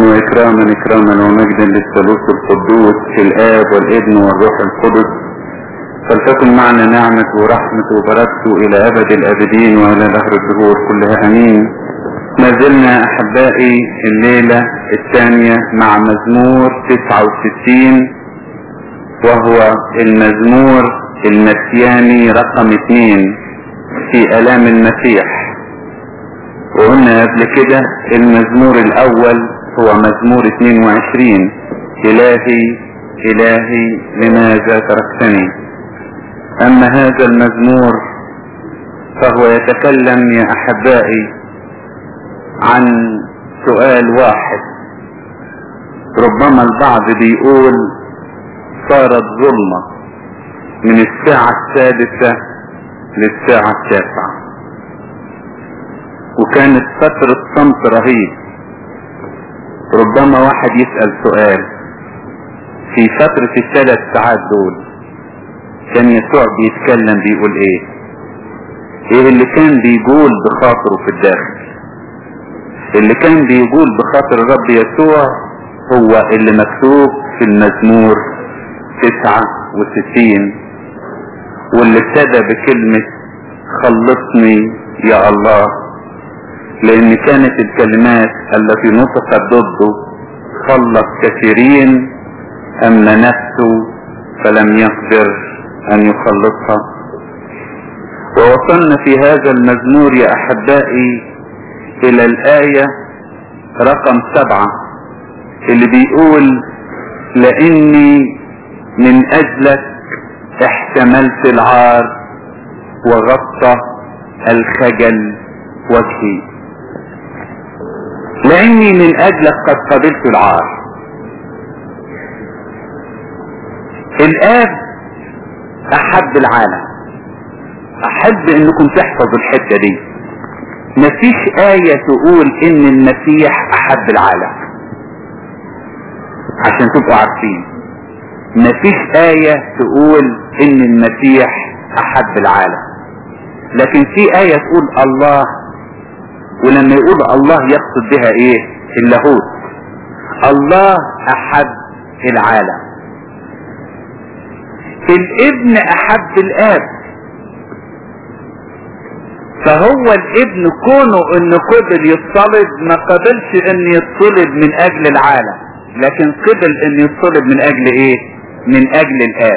وإكراما إكراما ومجدا للثالوث القدوس الآب والابن والروح القدس فلتكن معنا نعمة ورحمة وبركته إلى أبد الآبدين وإلى دهر الدهور كلها أمين ما زلنا أحبائي الليلة الثانية مع مزمور 69 وهو المزمور المسياني رقم اثنين في آلام المسيح وقلنا قبل كده المزمور الأول هو مزمور 22 إلهي إلهي لماذا تركتني أما هذا المزمور فهو يتكلم يا أحبائي عن سؤال واحد ربما البعض بيقول صارت ظلمة من الساعة السادسة للساعة التاسعة وكانت فترة صمت رهيب ربما واحد يسأل سؤال في فترة الثلاث ساعات دول كان يسوع بيتكلم بيقول ايه ايه اللي كان بيقول بخاطره في الداخل اللي كان بيقول بخاطر الرب يسوع هو اللي مكتوب في المزمور تسعة وستين واللي ابتدى بكلمة خلصني يا الله لان كانت الكلمات التي نطقت ضده خلص كثيرين اما نفسه فلم يقدر ان يخلصها ووصلنا في هذا المزمور يا احبائي الى الاية رقم سبعة اللي بيقول لاني من اجلك احتملت العار وغطى الخجل وجهي لاني من اجلك قد قبلت العار الاب احب العالم احب انكم تحفظوا الحتة دي مفيش آية تقول ان المسيح احب العالم عشان تبقوا عارفين مفيش آية تقول ان المسيح احب العالم لكن في آية تقول الله ولما يقول الله يقصد بها ايه اللاهوت الله احب العالم الابن احب الاب فهو الابن كونه انه قبل يتصلب ما قبلش ان يتصلب من اجل العالم لكن قبل ان يتصلب من اجل ايه من اجل الاب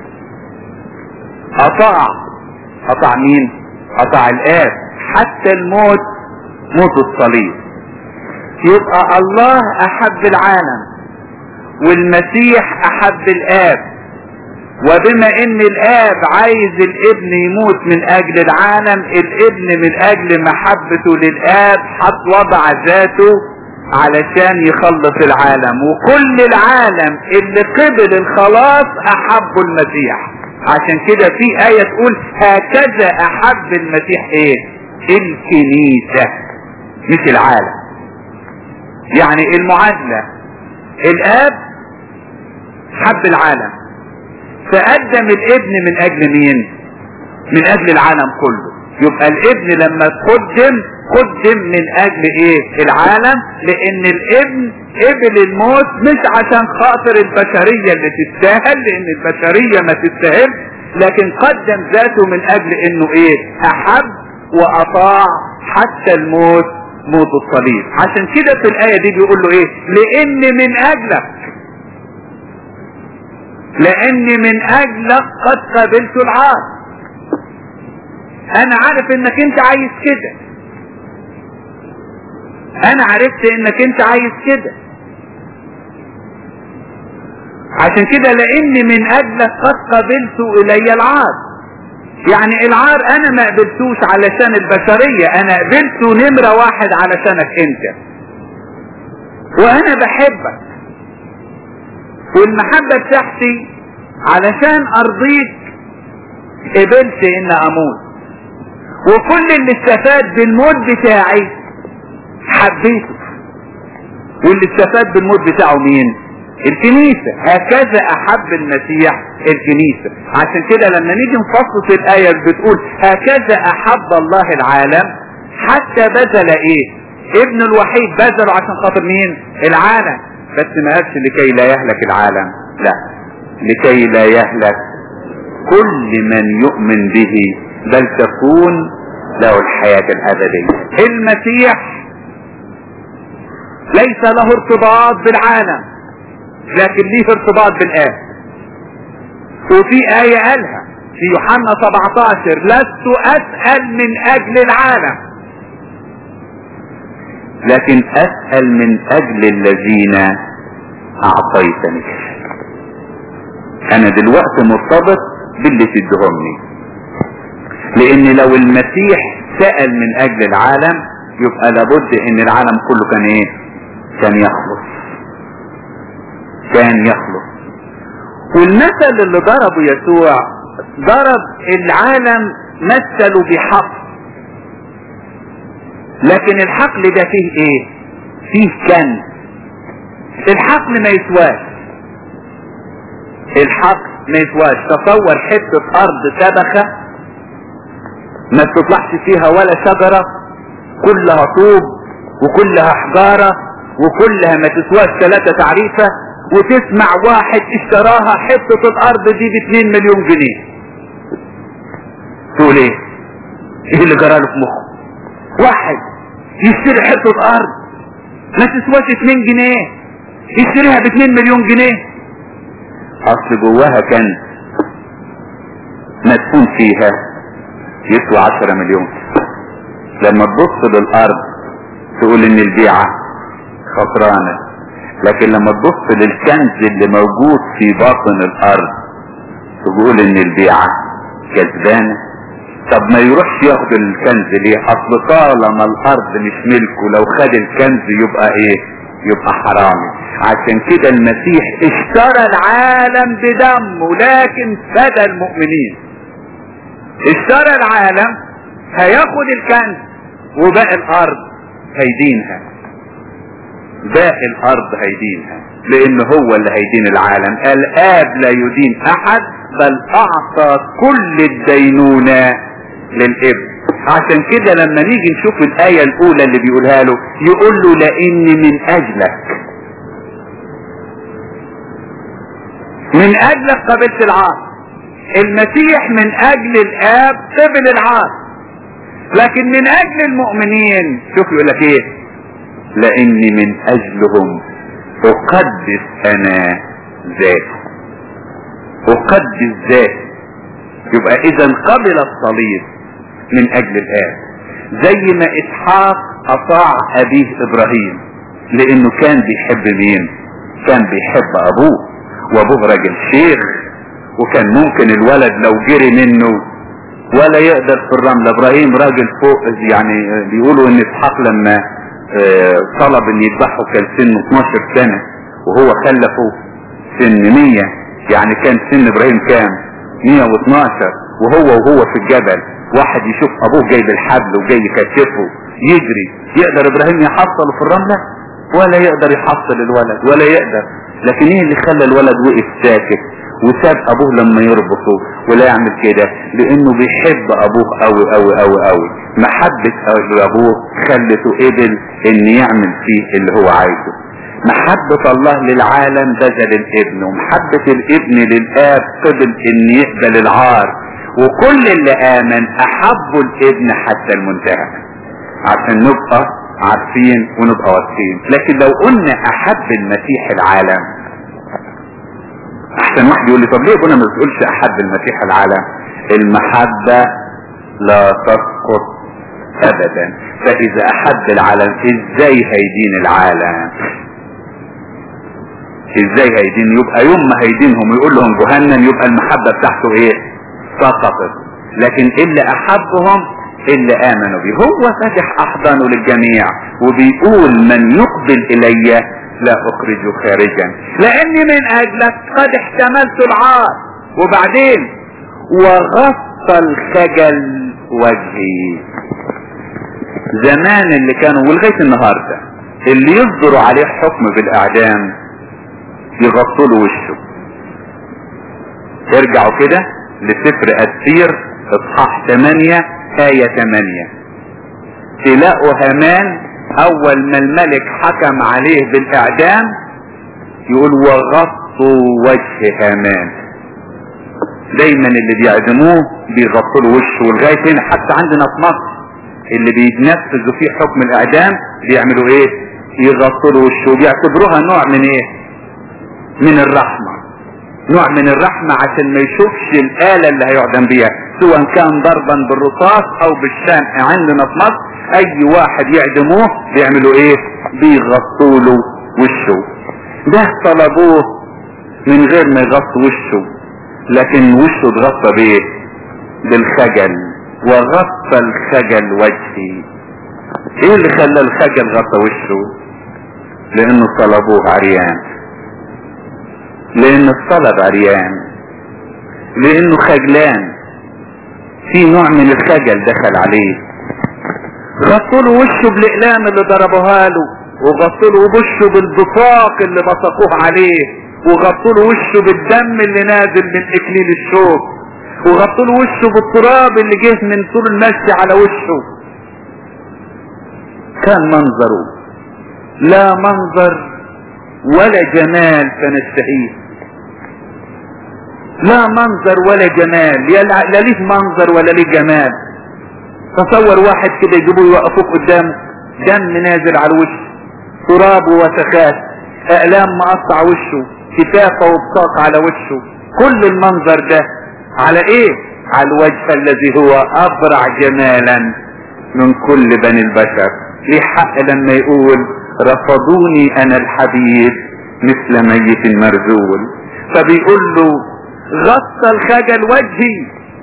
اطاع اطاع مين اطاع الاب حتى الموت موت الصليب يبقى الله احب العالم والمسيح احب الاب وبما ان الاب عايز الابن يموت من اجل العالم الابن من اجل محبته للاب حط وضع ذاته علشان يخلص العالم وكل العالم اللي قبل الخلاص احبوا المسيح عشان كده في آية تقول هكذا احب المسيح ايه الكنيسة مش العالم يعني المعادلة الاب حب العالم فقدم الابن من اجل مين من اجل العالم كله يبقى الابن لما قدم قدم من اجل ايه العالم لان الابن قبل الموت مش عشان خاطر البشرية اللي تستاهل لان البشرية ما تستاهل لكن قدم ذاته من اجل انه ايه احب واطاع حتى الموت موت الصليب عشان كده في الاية دي بيقول له ايه لان من اجلك لاني من اجلك قد قبلت العار انا عارف انك انت عايز كده انا عرفت انك انت عايز كده عشان كده لاني من اجلك قد قبلت الي العار يعني العار انا ما قبلتوش علشان البشرية انا قبلته نمرة واحد علشانك انت وانا بحبك والمحبة بتاعتي علشان ارضيك قبلت ان اموت وكل اللي استفاد بالموت بتاعي حبيته واللي استفاد بالموت بتاعه مين الكنيسة هكذا احب المسيح الكنيسة عشان كده لما نيجي نفصص الاية بتقول هكذا احب الله العالم حتى بذل ايه ابن الوحيد بذله عشان خاطر مين العالم بس ما قالش لكي لا يهلك العالم لا لكي لا يهلك كل من يؤمن به بل تكون له الحياة الأبدية المسيح ليس له ارتباط بالعالم لكن ليه ارتباط بالآب وفي آية قالها في يوحنا 17 لست أسأل من أجل العالم لكن أسأل من أجل الذين أعطيتني أنا دلوقتي مرتبط باللي تدهمني لأن لو المسيح سأل من أجل العالم يبقى لابد ان العالم كله كان ايه كان يخلص كان يخلص والمثل اللي ضربه يسوع ضرب العالم مثله بحقل لكن الحقل ده فيه ايه فيه كنز الحقل ما يسواش الحقل ما يسواش تصور حتة ارض سبخة ما تطلعش فيها ولا شجرة كلها طوب وكلها حجارة وكلها ما تسواش ثلاثة تعريفة وتسمع واحد اشتراها حتة الارض دي باتنين مليون جنيه تقول ايه ايه اللي جراله في مخه واحد يشتري حتة ارض ما تسواش اتنين جنيه يشتريها باتنين مليون جنيه اصل جواها كنز مدفون فيها يسوى عشرة مليون لما تبص للارض تقول ان البيعة خسرانة لكن لما تبص للكنز اللي موجود في باطن الارض تقول ان البيعة كسبانة طب ما يروحش ياخد الكنز ليه اصل طالما الارض مش ملكه لو خد الكنز يبقى ايه يبقى حرامي عشان كده المسيح اشترى العالم بدمه لكن فدى المؤمنين اشترى العالم هياخد الكنز وباقي الارض هيدينها باقي الارض هيدينها لان هو اللي هيدين العالم الاب لا يدين احد بل اعطى كل الدينونة للابن عشان كده لما نيجي نشوف الاية الاولى اللي بيقولها له يقول له لاني من اجلك من اجلك قبلت العار المسيح من اجل الاب قبل العار لكن من اجل المؤمنين شوف يقول لك ايه لاني من اجلهم اقدس انا ذاتي اقدس ذاتي يبقى اذا قبل الصليب من اجل الاب زي ما اسحاق اطاع ابيه ابراهيم لانه كان بيحب مين كان بيحب ابوه وابوه راجل شيخ وكان ممكن الولد لو جري منه ولا يقدر في الرمل ابراهيم راجل فوق يعني بيقولوا ان اسحاق لما طلب ان يذبحه كان سنه 12 سنة وهو خلفه سن 100 يعني كان سن ابراهيم كام 112 وهو وهو في الجبل واحد يشوف ابوه جايب الحبل وجاي يكشفه يجري يقدر ابراهيم يحصله في الرملة ولا يقدر يحصل الولد ولا يقدر لكن ايه اللي خلى الولد وقف ساكت وساب ابوه لما يربطه ولا يعمل كده لانه بيحب ابوه قوي قوي قوي قوي محبة ابوه خلته قبل ان يعمل فيه اللي هو عايزه محبة الله للعالم بذل الابن ومحبة الابن للاب قبل ان يقبل العار وكل اللي امن احبوا الابن حتى المنتهى عشان نبقى عارفين ونبقى واثقين لكن لو قلنا احب المسيح العالم احسن واحد يقول لي طب ليه ابونا ما بتقولش احب المسيح العالم المحبة لا تسقط ابدا فاذا احب العالم ازاي هيدين العالم ازاي هيدين يبقى يوم ما هيدينهم ويقول لهم جهنم يبقى المحبة بتاعته ايه سقطت لكن اللي احبهم اللي امنوا به هو فتح احضانه للجميع وبيقول من يقبل الي لا اخرجه خارجا لاني من اجلك قد احتملت العار وبعدين وغطى الخجل وجهي زمان اللي كانوا ولغاية النهاردة اللي يصدروا عليه حكم بالاعدام يغطوا له وشه ارجعوا كده لسفر السير اصحاح 8 آية 8 تلاقوا هامان اول ما الملك حكم عليه بالاعدام يقول وغطوا وجه هامان دايما اللي بيعدموه بيغطوا له وشه ولغايه هنا حتى عندنا في مصر اللي بينفذوا فيه حكم الاعدام بيعملوا ايه يغطوا له وشه وبيعتبروها نوع من ايه من الرحمه نوع من الرحمة عشان ما يشوفش الآلة اللي هيعدم بيها سواء كان ضربا بالرصاص او بالشمع عندنا في مصر اي واحد يعدموه بيعملوا ايه بيغطوا له وشه ده طلبوه من غير ما يغطوا وشه لكن وشه اتغطى بايه بالخجل وغطى الخجل وجهي ايه اللي خلى الخجل غطى وشه لانه طلبوه عريان لان الطلب عريان لانه خجلان في نوع من الخجل دخل عليه غطوا له وشه بالاقلام اللي ضربوها له وغطوا له وشه بالبصاق اللي بصقوه عليه وغطوا له وشه بالدم اللي نازل من اكليل الشوك وغطوا له وشه بالتراب اللي جه من طول المشي على وشه كان منظره لا منظر ولا جمال فنستحيه لا منظر ولا جمال لا ليه منظر ولا ليه جمال تصور واحد كده يجيبوه يوقفوه قدامه دم نازل على وشه تراب ووسخات اقلام مقطع وشه كتافه وبطاق على وشه كل المنظر ده على ايه على الوجه الذي هو ابرع جمالا من كل بني البشر ليه حق لما يقول رفضوني انا الحبيب مثل ميت مرزول فبيقول له غطى الخجل وجهي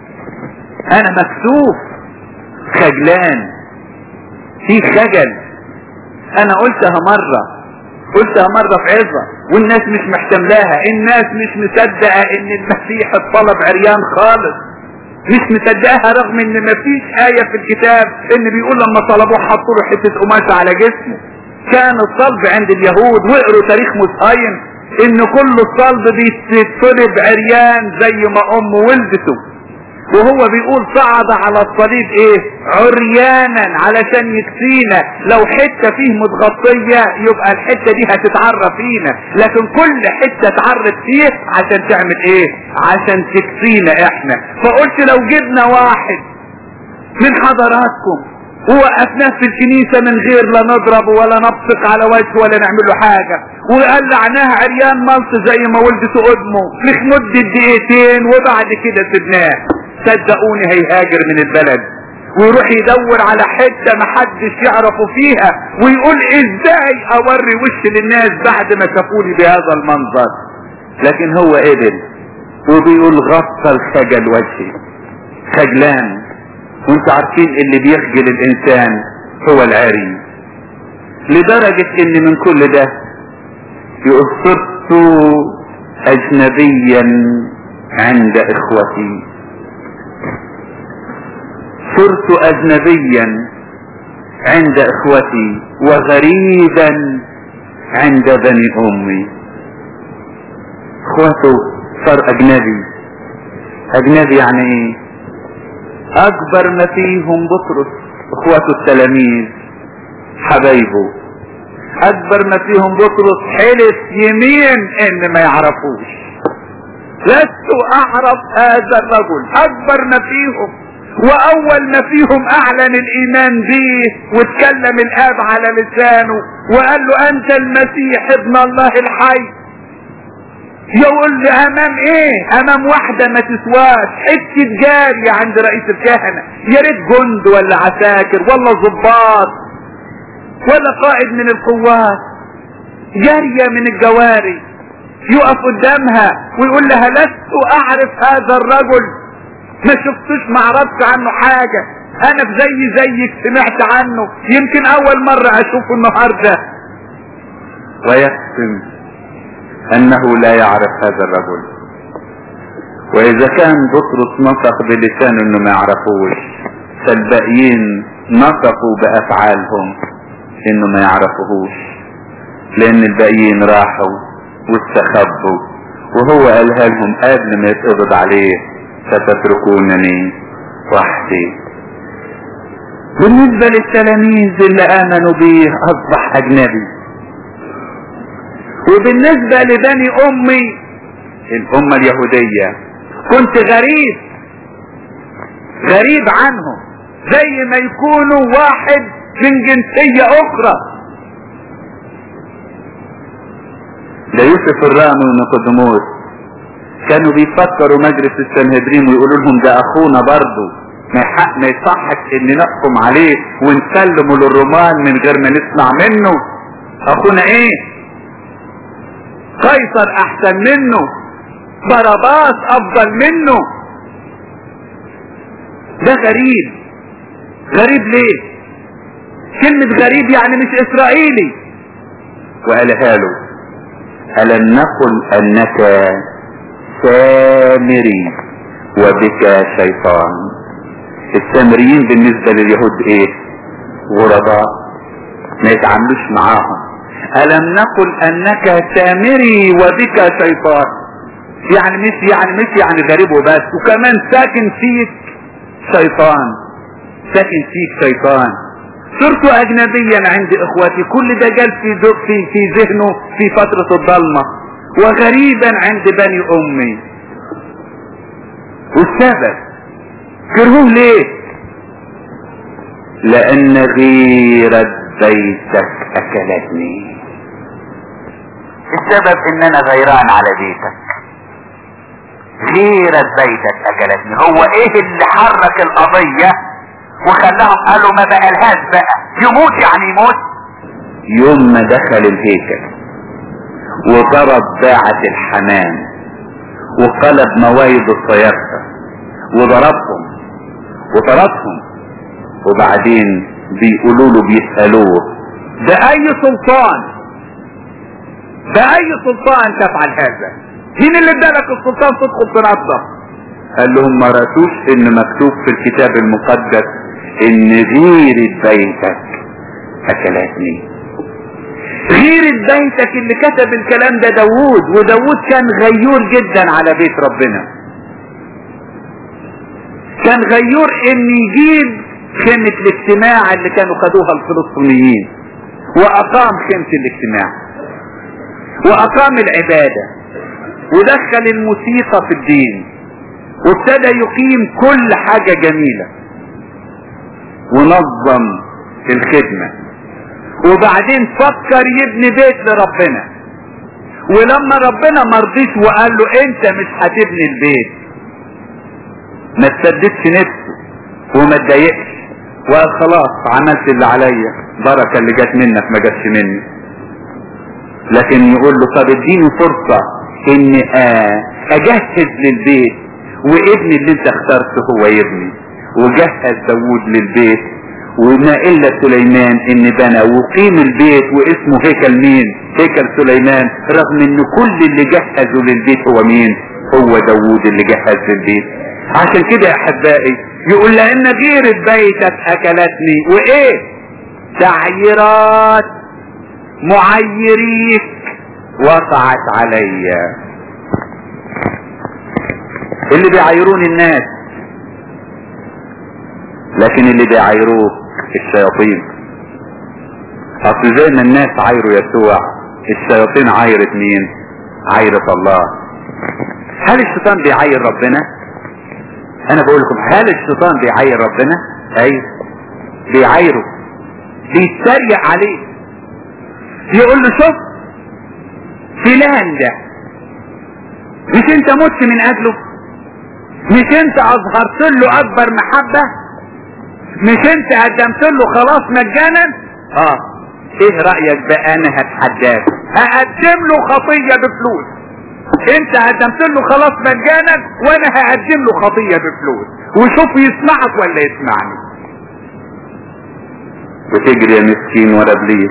انا مكسوف خجلان في خجل انا قلتها مرة قلتها مرة في عظة والناس مش محتملاها الناس مش مصدقة ان المسيح الطلب عريان خالص مش مصدقها رغم ان مفيش آية في الكتاب ان بيقول لما طلبوه حطوا له حتة قماشة على جسمه كان الصلب عند اليهود واقروا تاريخ مصهين ان كل الصلب بيتطلب عريان زي ما امه ولدته وهو بيقول صعد على الصليب ايه عريانا علشان يكفينا لو حتة فيه متغطية يبقى الحتة دي هتتعرف فينا لكن كل حتة اتعرف فيه عشان تعمل ايه عشان تكفينا احنا فقلت لو جبنا واحد من حضراتكم ووقفناه في الكنيسة من غير لا نضرب ولا نبصق على وجهه ولا نعمل له حاجة وقلعناه عريان ملط زي ما ولدته امه في مدة دقيقتين وبعد كده سبناه صدقوني هيهاجر من البلد ويروح يدور على حتة محدش يعرفه فيها ويقول ازاي اوري وش للناس بعد ما شافوني بهذا المنظر لكن هو قبل وبيقول غطى الخجل وجهي خجلان وانتوا عارفين اللي بيخجل الانسان هو العري لدرجة ان من كل ده يقول صرت اجنبيا عند اخوتي صرت اجنبيا عند اخوتي وغريبا عند بني امي اخوته صار اجنبي اجنبي يعني ايه اكبر ما فيهم بطرس اخوته التلاميذ حبايبه اكبر ما فيهم بطرس حلف يمين ان ما يعرفوش لست اعرف هذا الرجل اكبر ما فيهم واول ما فيهم اعلن الايمان به واتكلم الاب على لسانه وقال له انت المسيح ابن الله الحي يقول لي امام ايه امام واحدة ما تسواش حتة جارية عند رئيس الكهنة يا ريت جند ولا عساكر ولا ضباط ولا قائد من القوات جارية من الجواري يقف قدامها ويقول لها لست اعرف هذا الرجل ما شفتوش ما عرفت عنه حاجة انا في زي زيك سمعت عنه يمكن اول مرة اشوفه النهاردة ويقسم انه لا يعرف هذا الرجل واذا كان بطرس نطق بلسانه انه ما يعرفوش فالباقيين نطقوا بافعالهم انه ما يعرفوهوش لان الباقيين راحوا واستخبوا وهو قالها لهم قبل ما يتقبض عليه ستتركونني وحدي بالنسبة للتلاميذ اللي امنوا بيه اصبح اجنبي وبالنسبة لبني امي الامة اليهودية كنت غريب غريب عنهم زي ما يكونوا واحد من جنسية اخرى ده يوسف الرامي ونيقوديموس كانوا بيفكروا مجلس السنهدرين ويقولوا لهم ده اخونا برضه ما يحق ما يصحش ان نحكم عليه ونسلمه للرومان من غير ما نسمع منه اخونا ايه قيصر احسن منه باراباس افضل منه ده غريب غريب ليه كلمة غريب يعني مش اسرائيلي وقالها له ألم نقل أنك سامري وبك شيطان السامريين بالنسبة لليهود ايه غرباء ما يتعاملوش معاهم ألم نقل أنك سامري وبك شيطان يعني مش يعني مش يعني غريب وبس وكمان ساكن فيك شيطان ساكن فيك شيطان صرت أجنبيا عند إخوتي كل ده جال في في في ذهنه في فترة الضلمة وغريبا عند بني أمي والسبب كرهوه ليه؟ لأن غيرة بيتك أكلتني السبب ان انا غيران على بيتك غيرة بيتك اكلتني هو ايه اللي حرك القضية وخلاهم قالوا ما بقى الهاز بقى يموت يعني يموت يوم ما دخل الهيكل وضرب باعة الحمام وقلب موايد الصيادة وضربهم وطردهم وبعدين بيقولوا له بيسألوه بأي سلطان بأي سلطان تفعل هذا مين اللي ادالك السلطان تدخل تنظف قال لهم ما رأتوش ان مكتوب في الكتاب المقدس ان غيرة بيتك اكلتني غيرة بيتك اللي كتب الكلام ده داوود وداوود كان غيور جدا على بيت ربنا كان غيور ان يجيب خيمة الاجتماع اللي كانوا خدوها الفلسطينيين واقام خيمة الاجتماع واقام العبادة ودخل الموسيقى في الدين وابتدى يقيم كل حاجة جميلة ونظم الخدمة وبعدين فكر يبني بيت لربنا ولما ربنا مرضيش وقال له انت مش هتبني البيت ما تسددش نفسه وما تضايقش وقال خلاص عملت اللي عليا بركة اللي جت منك ما جاتش مني لكن يقول له طب اديني فرصة اني اجهز للبيت وابني اللي انت اخترته هو يبني وجهز داوود للبيت وما الا سليمان ان بنى وقيم البيت واسمه هيكل مين هيكل سليمان رغم ان كل اللي جهزوا للبيت هو مين هو داوود اللي جهز للبيت عشان كده يا احبائي يقول لان غيرة بيتك اكلتني وايه تعييرات معيريك وقعت عليا اللي بيعايرون الناس لكن اللي بيعايروه الشياطين اصل زي ما الناس عايروا يسوع الشياطين عايرت مين عايرت الله هل الشيطان بيعاير ربنا انا بقول لكم هل الشيطان بيعاير ربنا ايوه بيعايره بيتريق عليه يقول له شوف فلان ده مش انت مت من اجله مش انت اظهرت له اكبر محبة مش انت قدمت له خلاص مجانا اه ايه رأيك بقى انا هتحداك هقدم له خطية بفلوس انت قدمت له خلاص مجانا وانا هقدم له خطية بفلوس وشوف يسمعك ولا يسمعني وتجري يا مسكين ورا ابليس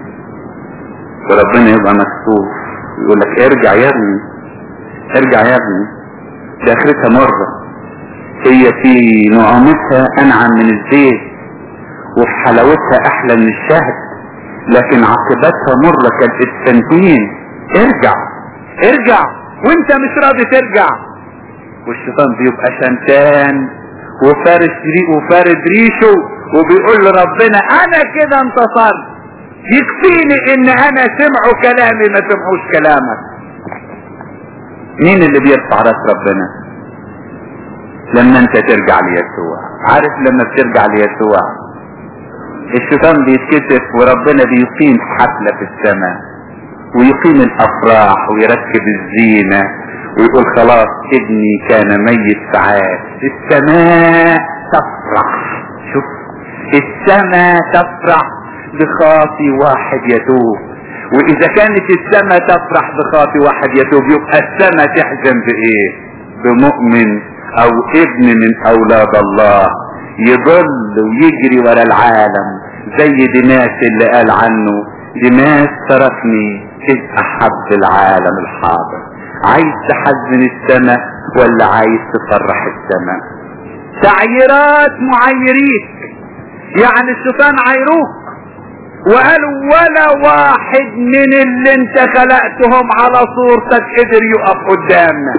وربنا يبقى مكسوف يقول لك ارجع يا ابني ارجع يا ابني دي اخرتها مرة هي في نعومتها انعم من الزيت وفي حلاوتها احلى من الشهد لكن عاقبتها مرة كالإسفنتين ارجع ارجع وانت مش راضي ترجع والشيطان بيبقى شمتان وفارس ريق وفارد ريشه وبيقول لربنا انا كده انتصرت يكفيني ان انا سمعوا كلامي ما سمعوش كلامك مين اللي بيرفع راس ربنا لما انت ترجع ليسوع عارف لما بترجع ليسوع الشيطان بيتكتف وربنا بيقيم حفلة في السماء ويقيم الافراح ويركب الزينة ويقول خلاص ابني كان ميت ساعات السماء تفرح شوف السماء تفرح بخاطي واحد يتوب واذا كانت السماء تفرح بخاطي واحد يتوب يبقى السماء تحزن بايه بمؤمن او ابن من اولاد الله يضل ويجري ورا العالم زي دماس اللي قال عنه دماس تركني اذ احب العالم الحاضر عايز تحزن السماء ولا عايز تفرح السماء تعييرات معيريك يعني الشيطان عيروك وقالوا ولا واحد من اللي انت خلقتهم على صورتك قدر يقف قدامنا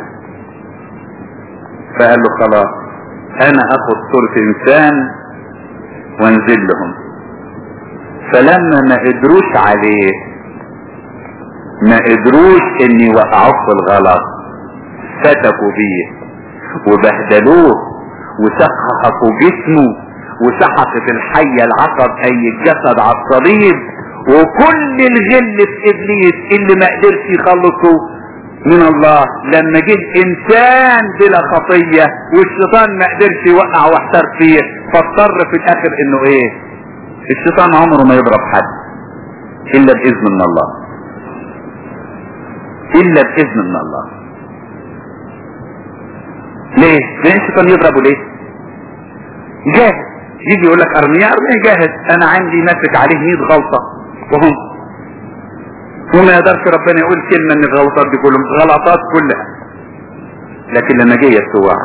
فقال له خلاص انا اخد صورة انسان وانزل لهم فلما ما قدروش عليه ما قدروش ان يوقعوه في الغلط فتكوا بيه وبهدلوه وسحقوا جسمه وسحقت الحية العقب اي الجسد على الصليب وكل الغل في ابليس اللي ما قدرش يخلصه من الله لما جه انسان بلا خطية والشيطان ما قدرش يوقع واحتر فيه فاضطر في الاخر انه ايه الشيطان عمره ما يضرب حد الا باذن من الله الا باذن من الله ليه ليه الشيطان يضربه ليه جاهز يجي يقول لك ارميا ارميا جاهز انا عندي ماسك عليه 100 غلطة وهم وما يقدرش ربنا يقول كلمة من الغلطات دي كلهم غلطات كلها لكن لما جه يسوع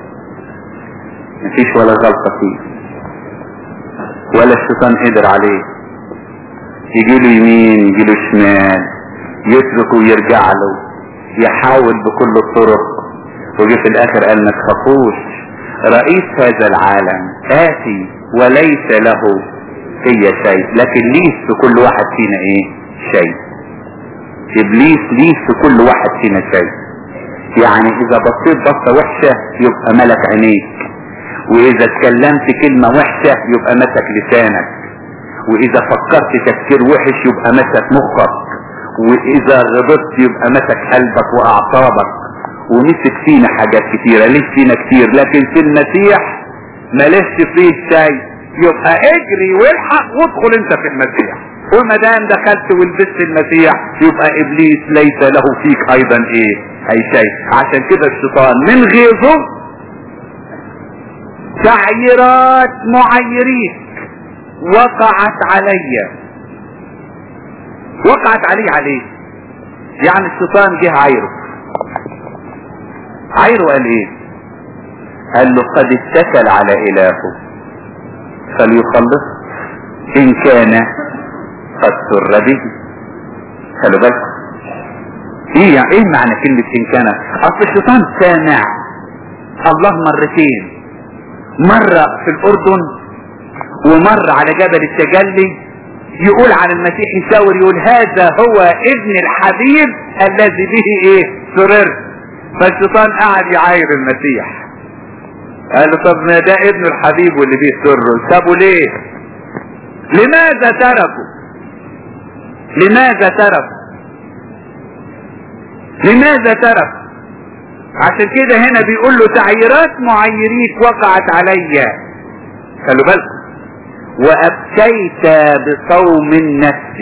مفيش ولا غلطة فيه ولا الشيطان قدر عليه يجي له يمين يجي له شمال يتركه ويرجع له يحاول بكل الطرق وجي في الاخر قال ما تخافوش رئيس هذا العالم آتي وليس له هي شيء لكن ليه في كل واحد فينا ايه شيء ابليس ليه في كل واحد فينا شيء يعني اذا بصيت بصة وحشة يبقى ملك عينيك واذا اتكلمت كلمة وحشة يبقى مسك لسانك واذا فكرت تفكير وحش يبقى مسك مخك واذا غضبت يبقى مسك قلبك واعصابك ومسك فينا حاجات كتيرة ليش فينا كتير لكن في المسيح مالش فيه شيء يبقى اجري والحق وادخل انت في المسيح وما دام دخلت ولبست المسيح يبقى ابليس ليس له فيك ايضا ايه اي شيء عشان كده الشيطان من غيظه تعييرات معيريك وقعت علي وقعت عليه عليه يعني الشيطان جه عايره عايره قال ايه قال له قد اتكل على الهه فليخلص ان كان قد سر به خلوا بالكم ايه يعني ايه معنى كلمة ان كان اصل الشيطان سامع الله مرتين مرة في الاردن ومرة على جبل التجلي يقول عن المسيح يساور يقول هذا هو ابن الحبيب الذي به ايه سررت فالشيطان قعد يعاير المسيح قال له طب ما ده ابن الحبيب واللي بيه سره سابوا ليه لماذا تركوا لماذا تركوا لماذا تركوا عشان كده هنا بيقول له تعييرات معيريك وقعت علي خلوا بالكم وابكيت بصوم النفس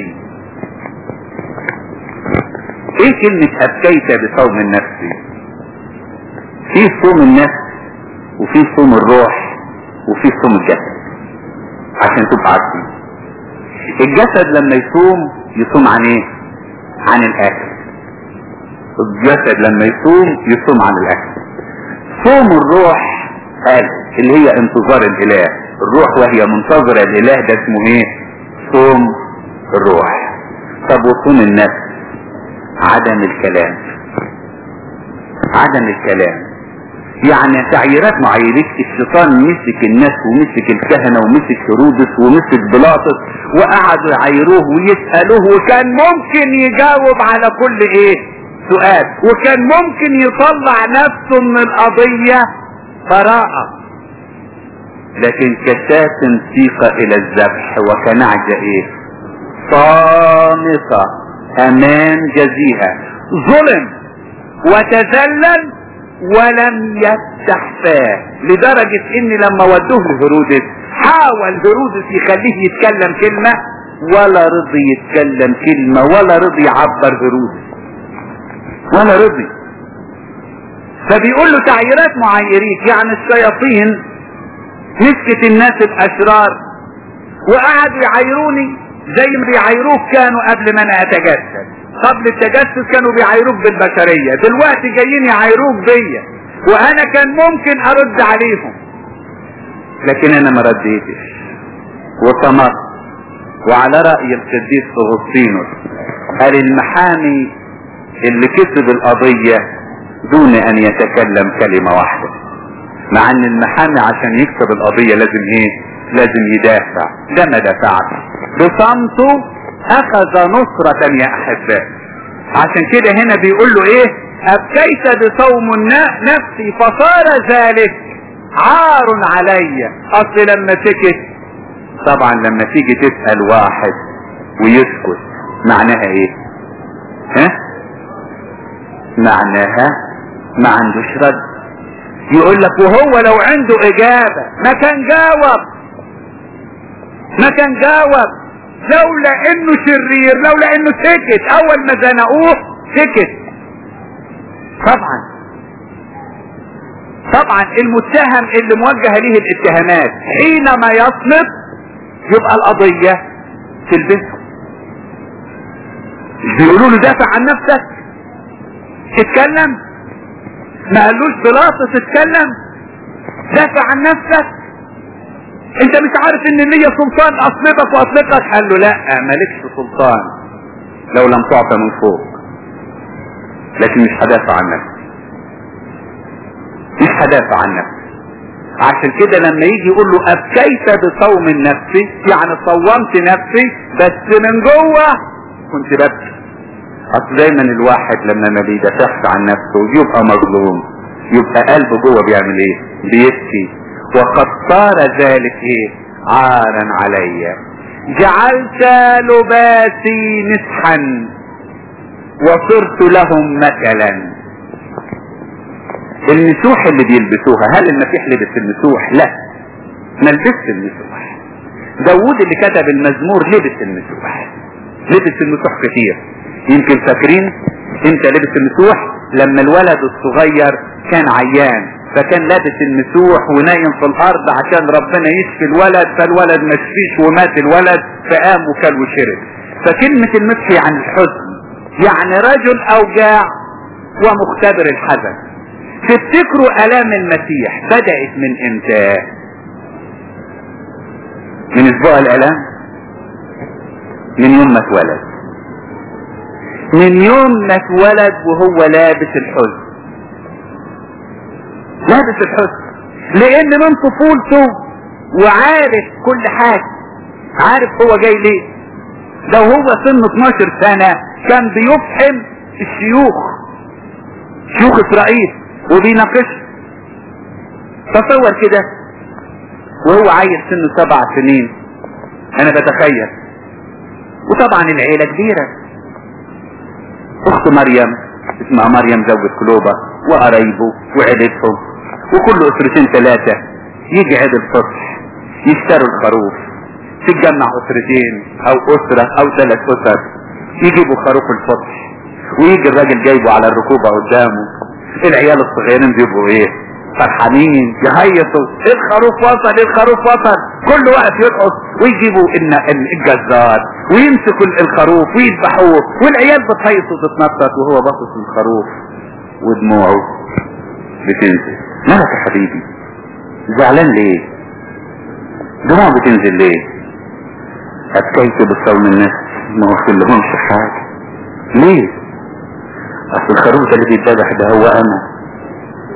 ايه كلمة ابكيت بصوم النفس في صوم النفس وفي صوم الروح وفي صوم الجسد عشان تبقى عارفين الجسد لما يصوم يصوم عن ايه عن الاكل الجسد لما يصوم يصوم عن الاكل صوم الروح قال اللي هي انتظار الاله الروح وهي منتظرة الاله ده اسمه ايه صوم الروح طب وصوم النفس عدم الكلام عدم الكلام يعني تعييرات معاييرات الشيطان مسك الناس ومسك الكهنة ومسك هيرودس ومسك بلاطس وقعدوا يعايروه ويسألوه وكان ممكن يجاوب على كل ايه سؤال وكان ممكن يطلع نفسه من القضية براءة لكن كشاة سيق الى الذبح وكنعجة ايه صامتة امام جزيها ظلم وتذلل ولم يفتح فاه لدرجة ان لما ودوه لهرودس حاول هرودس يخليه يتكلم كلمة ولا رضي يتكلم كلمة ولا رضي يعبر هرودس ولا رضي فبيقول له تعييرات معايريك يعني الشياطين مسكت الناس الاشرار وقعدوا يعايروني زي ما بيعايروك كانوا قبل ما انا اتجسد قبل التجسد كانوا بيعايروك بالبشرية دلوقتي جايين يعايروك بيا وانا كان ممكن ارد عليهم لكن انا ما رديتش وصمت وعلى رأي القديس اغسطينوس قال المحامي اللي كسب القضية دون ان يتكلم كلمة واحدة مع ان المحامي عشان يكسب القضية لازم ايه لازم يدافع ده ما دافعش بصمته اخذ نصرة يا احبائي عشان كده هنا بيقول له ايه ابكيت بصوم نفسي فصار ذلك عار علي اصل لما سكت طبعا لما تيجي تسأل واحد ويسكت معناها ايه ها معناها ما عندوش رد يقول لك وهو لو عنده اجابة ما كان جاوب ما كان جاوب لولا انه شرير لولا انه سكت اول ما زنقوه سكت طبعا طبعا المتهم اللي موجه ليه الاتهامات حينما يصمت يبقى القضية تلبسه مش بيقولوا له دافع عن نفسك اتكلم ما قالوش بلاطس اتكلم دافع عن نفسك انت مش عارف ان ليا سلطان اصلبك واطلقك قال له لا مالكش سلطان لو لم تعطى من فوق لكن مش هدافع عن نفسي مش هدافع عن نفسي عشان كده لما يجي يقول له ابكيت بصوم نفسي يعني صومت نفسي بس من جوه كنت ببكي اصل دايما الواحد لما ما بيدافعش عن نفسه يبقى مظلوم يبقى قلبه جوه بيعمل ايه بيبكي وقد صار ذلك ايه عارا علي جعلت لباسي مسحا وصرت لهم مثلا المسوح اللي بيلبسوها هل المسيح لبس المسوح لا ما لبسش المسوح داود اللي كتب المزمور لبس المسوح لبس المسوح كتير يمكن فاكرين انت لبس المسوح لما الولد الصغير كان عيان فكان لابس المسوح ونايم في الارض عشان ربنا يشفي الولد فالولد ما شفيش ومات الولد فقام وكل وشرب فكلمة المسح يعني الحزن يعني رجل اوجاع ومختبر الحزن تفتكروا الام المسيح بدأت من امتى من اسبوع الالام من يوم ما اتولد من يوم ما اتولد وهو لابس الحزن لابس الحزن لان من طفولته وعارف كل حاجة عارف هو جاي ليه لو هو سن 12 سنة كان بيفحم الشيوخ شيوخ اسرائيل وبيناقش تصور كده وهو عيل سنه سبع سنين انا بتخيل وطبعا العيلة كبيرة اخت مريم اسمها مريم زوجة كلوبة وقرايبه وعيلتهم وكل اسرتين ثلاثة يجي عيد الفصح يشتروا الخروف تتجمع اسرتين او اسرة او ثلاث اسر يجيبوا خروف الفصح ويجي الراجل جايبه على الركوبة قدامه العيال الصغيرين بيبقوا ايه فرحانين يهيصوا الخروف وصل الخروف وصل كل وقت يرقص ويجيبوا الجزار ويمسكوا الخروف ويذبحوه والعيال بتهيص وتتنطط وهو باصص للخروف ودموعه بتنزل مالك يا حبيبي زعلان ليه دموع بتنزل ليه ابكيت بصوم الناس ما وصل لهمش حاجه ليه اصل الخروف ده اللي بيتذبح ده هو انا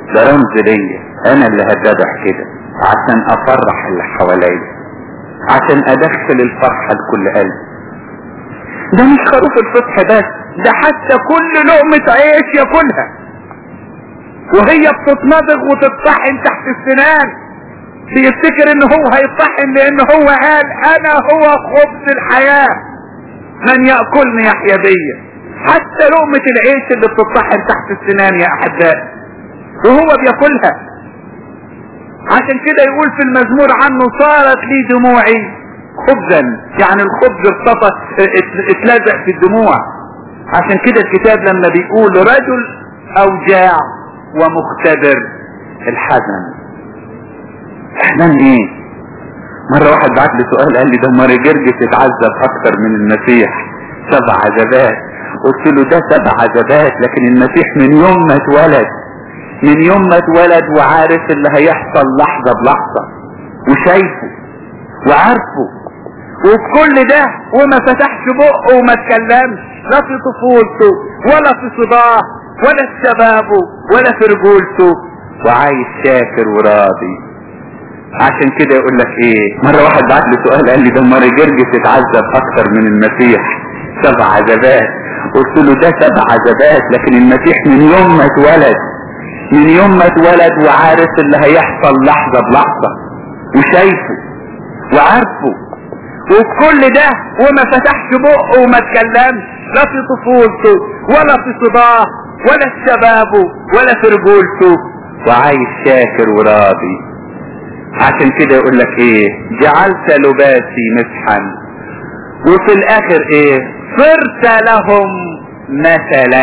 ده رمز ليا انا اللي هتذبح كده عشان افرح اللي حواليا عشان ادخل الفرحة لكل قلب ده مش خروف الفصح بس ده حتى كل لقمة عيش ياكلها وهي بتتمضغ وتطحن تحت السنان بيفتكر ان هو هيطحن لان هو قال انا هو خبز الحياة من يأكلني يحيا بيا حتى لقمة العيش اللي بتطحن تحت السنان يا احبائي وهو بياكلها عشان كده يقول في المزمور عنه صارت لي دموعي خبزا يعني الخبز ارتطى اتلزق في الدموع عشان كده الكتاب لما بيقول رجل اوجاع ومختبر الحزن احزان ايه مرة واحد بعت لي سؤال قال لي ده ماري جرجس اتعذب اكتر من المسيح سبع عذابات قلت له ده سبع عذابات لكن المسيح من يوم ما اتولد من يوم ما اتولد وعارف اللي هيحصل لحظة بلحظة وشايفه وعارفه وفي كل ده وما فتحش بقه وما اتكلمش لا في طفولته ولا في صباه ولا في شبابه ولا في رجولته وعايش شاكر وراضي عشان كده يقول لك ايه مرة واحد بعت لي سؤال قال لي ده ماري جرجس اتعذب اكتر من المسيح سبع عذابات قلت له ده سبع عذابات لكن المسيح من يوم ما اتولد من يوم ما اتولد وعارف اللي هيحصل لحظة بلحظة وشايفه وعارفه وفي كل ده وما فتحش بقه وما اتكلمش لا في طفولته ولا في صباه ولا في شبابه ولا في رجولته وعايش شاكر وراضي عشان كده يقول لك ايه جعلت لباسي مسحا وفي الاخر ايه صرت لهم مثلا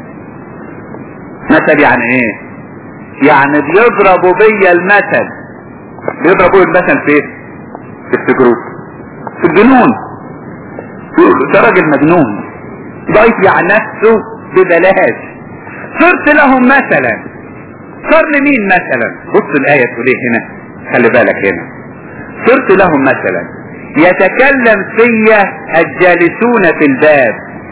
مثل يعني ايه يعني بيضربوا بيا المثل بيضربوا المثل في ايه تفتكروه في الجنون ده راجل مجنون ضيع نفسه ببلاش صرت لهم مثلا صار لمين مثلا بص الآية تقول ايه هنا خلي بالك هنا صرت لهم مثلا يتكلم في الجالسون في الباب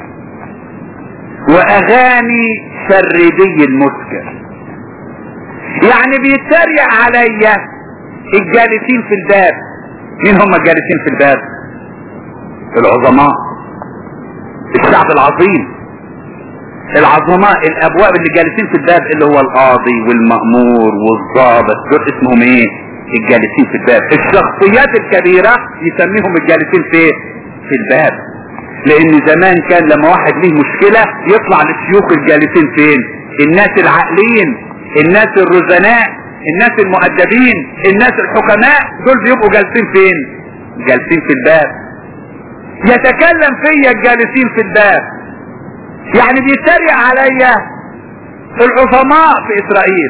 واغاني شردي المسكر يعني بيتريق عليا الجالسين في الباب مين هم الجالسين في الباب العظماء الشعب العظيم العظماء الابواب اللي جالسين في الباب اللي هو القاضي والمأمور والضابط دول اسمهم ايه الجالسين في الباب الشخصيات الكبيرة يسميهم الجالسين في في الباب لان زمان كان لما واحد ليه مشكلة يطلع للشيوخ الجالسين فين الناس العاقلين الناس الرزناء الناس المؤدبين الناس الحكماء دول بيبقوا جالسين فين جالسين في الباب يتكلم فيا الجالسين في الباب يعني بيتريق عليا العظماء في اسرائيل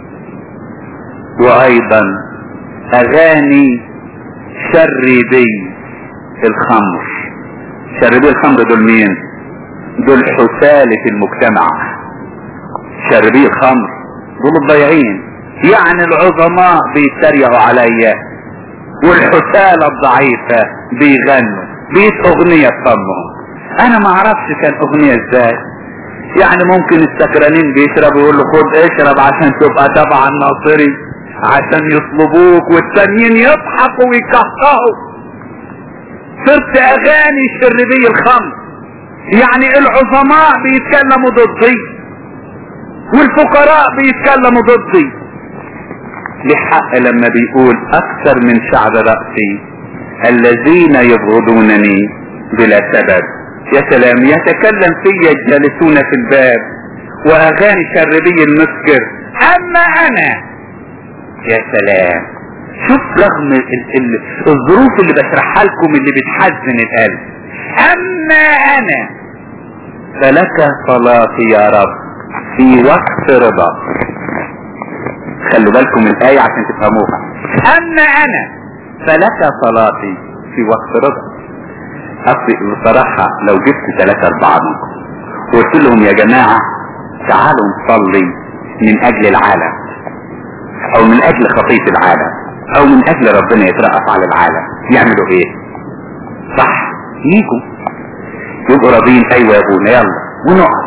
وايضا اغاني شربي الخمر شربي الخمر دول مين دول حسالة المجتمع شربي الخمر دول الضيعين يعني العظماء بيتريقوا عليا والحسالة الضعيفة بيغنوا بيت اغنية صمهم انا ما اعرفش كان اغنية ازاي يعني ممكن السكرانين بيشربوا يقول له خد اشرب عشان تبقى تبع الناصري عشان يطلبوك والتانيين يضحكوا ويكهكهوا صرت اغاني شربي الخمر يعني العظماء بيتكلموا ضدي والفقراء بيتكلموا ضدي لحق لما بيقول اكثر من شعب رأسي الذين يبغضونني بلا سبب يا سلام يتكلم في الجالسون في الباب واغاني شربي المسكر اما انا يا سلام شوف رغم ال ال الظروف اللي بشرحها لكم اللي بتحزن القلب اما انا فلك صلاتي يا رب في وقت رضا خلوا بالكم من الآية عشان تفهموها أما أنا فلك صلاتي في وقت رضا أصلي بصراحة لو جبت ثلاثة أربعة منكم وقلت لهم يا جماعة تعالوا نصلي من أجل العالم أو من أجل خطية العالم أو من أجل ربنا يترأف على العالم يعملوا إيه؟ صح يجوا يبقوا راضيين أيوة يا أبونا يلا ونقف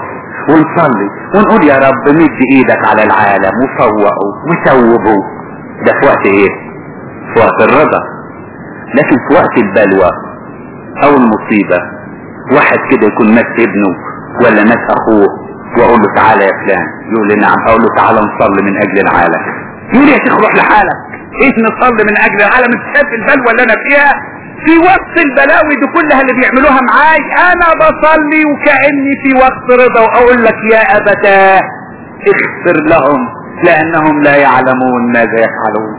ونصلي ونقول يا رب مد ايدك على العالم وفوقه وسوبه ده في وقت ايه في وقت الرضا لكن في وقت البلوى او المصيبة واحد كده يكون مات ابنه ولا مات اخوه واقول له تعالى يا فلان يقول لي نعم اقول له تعالى نصلي من اجل العالم يقول يا شيخ روح لحالك ايه نصلي من اجل العالم انت شايف البلوى اللي انا فيها في وقت البلاوي دي كلها اللي بيعملوها معاي انا بصلي وكأني في وقت رضا واقول لك يا ابتاه اغفر لهم لانهم لا يعلمون ماذا يفعلون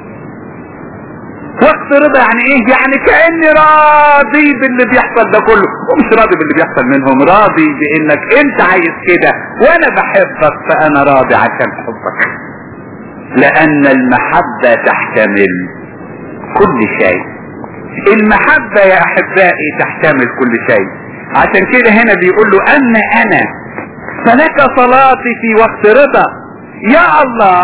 وقت رضا يعني ايه يعني كأني راضي باللي بيحصل ده كله ومش راضي باللي بيحصل منهم راضي بانك انت عايز كده وانا بحبك فانا راضي عشان حبك لان المحبة تحتمل كل شيء المحبة يا احبائي تحتمل كل شيء عشان كده هنا بيقول له اما انا فلك صلاتي في وقت رضا يا الله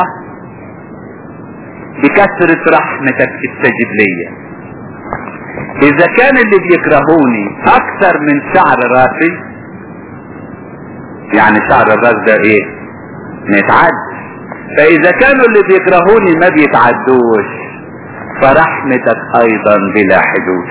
بكثرة رحمتك استجب لي اذا كان اللي بيكرهوني اكثر من شعر راسي يعني شعر الراس ده ايه ما يتعدش فاذا كانوا اللي بيكرهوني ما بيتعدوش فرحمتك ايضا بلا حدود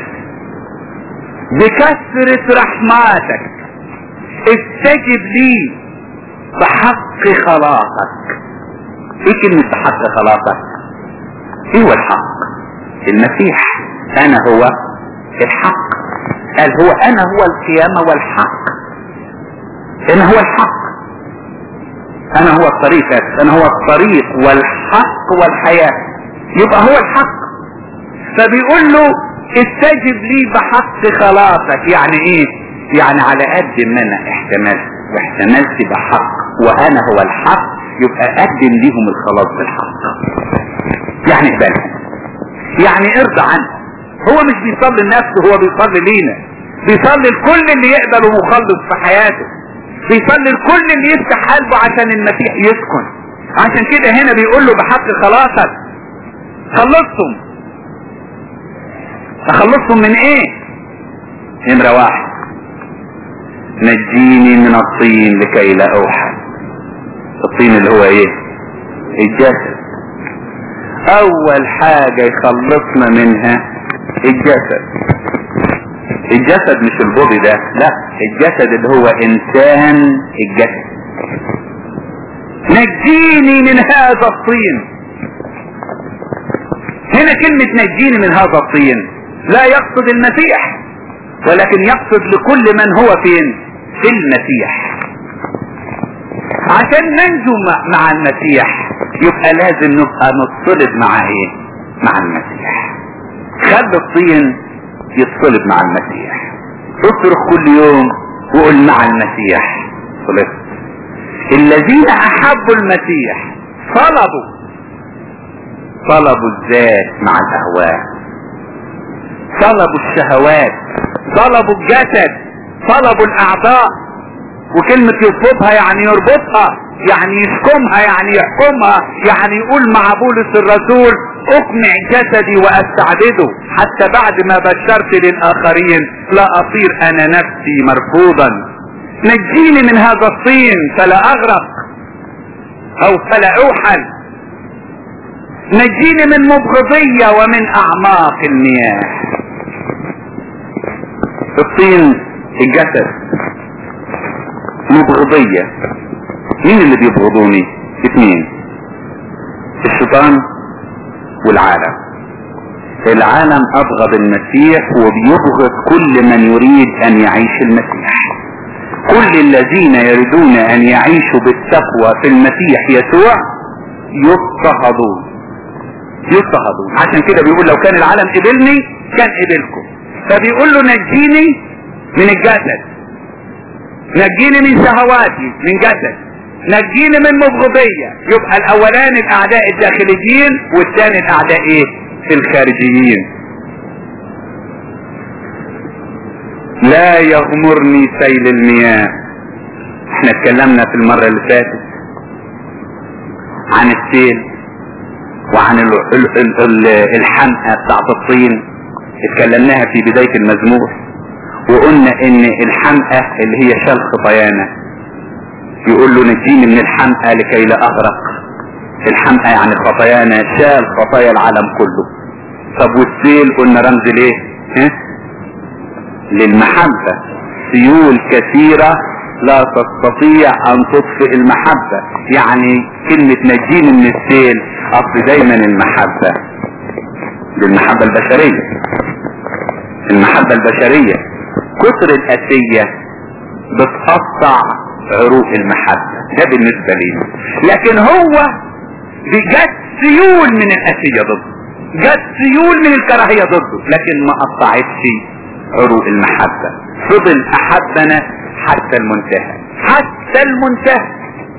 بكثرة رحماتك استجب لي بحق خلاصك ايه كلمة بحق خلاصك ايه هو الحق المسيح انا هو الحق قال هو انا هو القيامة والحق انا هو الحق انا هو الطريق انا هو الطريق والحق والحياة يبقى هو الحق فبيقول له استجب لي بحق خلاصك يعني ايه يعني على قد ما انا احتملت واحتملت بحق وانا هو الحق يبقى قدم ليهم الخلاص بالحق يعني اقبلها يعني ارضى عنه هو مش بيصلي لنفسه هو بيصلي لينا بيصلي لكل اللي يقبل مخلص في حياته بيصلي لكل اللي يفتح قلبه عشان المسيح يسكن عشان كده هنا بيقول له بحق خلاصك خلصهم اخلصهم من ايه نمرة واحد نجيني من الطين لكي لا اوحد الطين اللي هو ايه الجسد اول حاجة يخلصنا منها الجسد الجسد مش البودي ده لا الجسد اللي هو انسان الجسد نجيني من هذا الطين هنا كلمة نجيني من هذا الطين لا يقصد المسيح ولكن يقصد لكل من هو فين في المسيح عشان ننجو مع المسيح يبقى لازم نبقى نتصلب مع ايه مع المسيح خلي الطين يتصلب مع المسيح اصرخ كل يوم وقول مع المسيح صلبت الذين احبوا المسيح طلبوا طلبوا الذات مع الاهواء طلبوا الشهوات طلبوا الجسد طلبوا الاعضاء وكلمة يطلبها يعني يربطها يعني يشكمها يعني يحكمها يعني يقول مع بولس الرسول اقنع جسدي واستعبده حتى بعد ما بشرت للاخرين لا اصير انا نفسي مرفوضا نجيني من هذا الطين فلا اغرق او فلا اوحل نجيني من مبغضية ومن اعماق المياه الطين الجسد مبغضية مين اللي بيبغضوني اثنين الشيطان والعالم العالم ابغض المسيح وبيبغض كل من يريد ان يعيش المسيح كل الذين يريدون ان يعيشوا بالتقوى في المسيح يسوع يضطهدون يضطهدون عشان كده بيقول لو كان العالم قبلني كان قبلكم فبيقول له نجيني من الجسد نجيني من شهواتي من جسد نجيني من مبغضية يبقى الاولان الاعداء الداخليين والثاني الاعداء ايه الخارجيين لا يغمرني سيل المياه احنا اتكلمنا في المرة اللي فاتت عن السيل وعن ال ال ال ال الحمقى بتاعت الطين اتكلمناها في بداية المزمور وقلنا ان الحمقى اللي هي شال خطايانا يقول له نجيني من الحمقى لكي لا اغرق الحمقى يعني خطايانا شال خطايا العالم كله طب والسيل قلنا رمز ليه ها؟ للمحبة سيول كثيرة لا تستطيع ان تطفئ المحبة يعني كلمة نجيني من السيل اصل دايما المحبة للمحبة البشرية المحبة البشرية كتر الاسية بتقطع عروق المحبة ده بالنسبة لي لكن هو جت سيول من الاسية ضده جت سيول من الكراهية ضده لكن ما قطعتش عروق المحبة فضل احبنا حتى المنتهى حتى المنتهى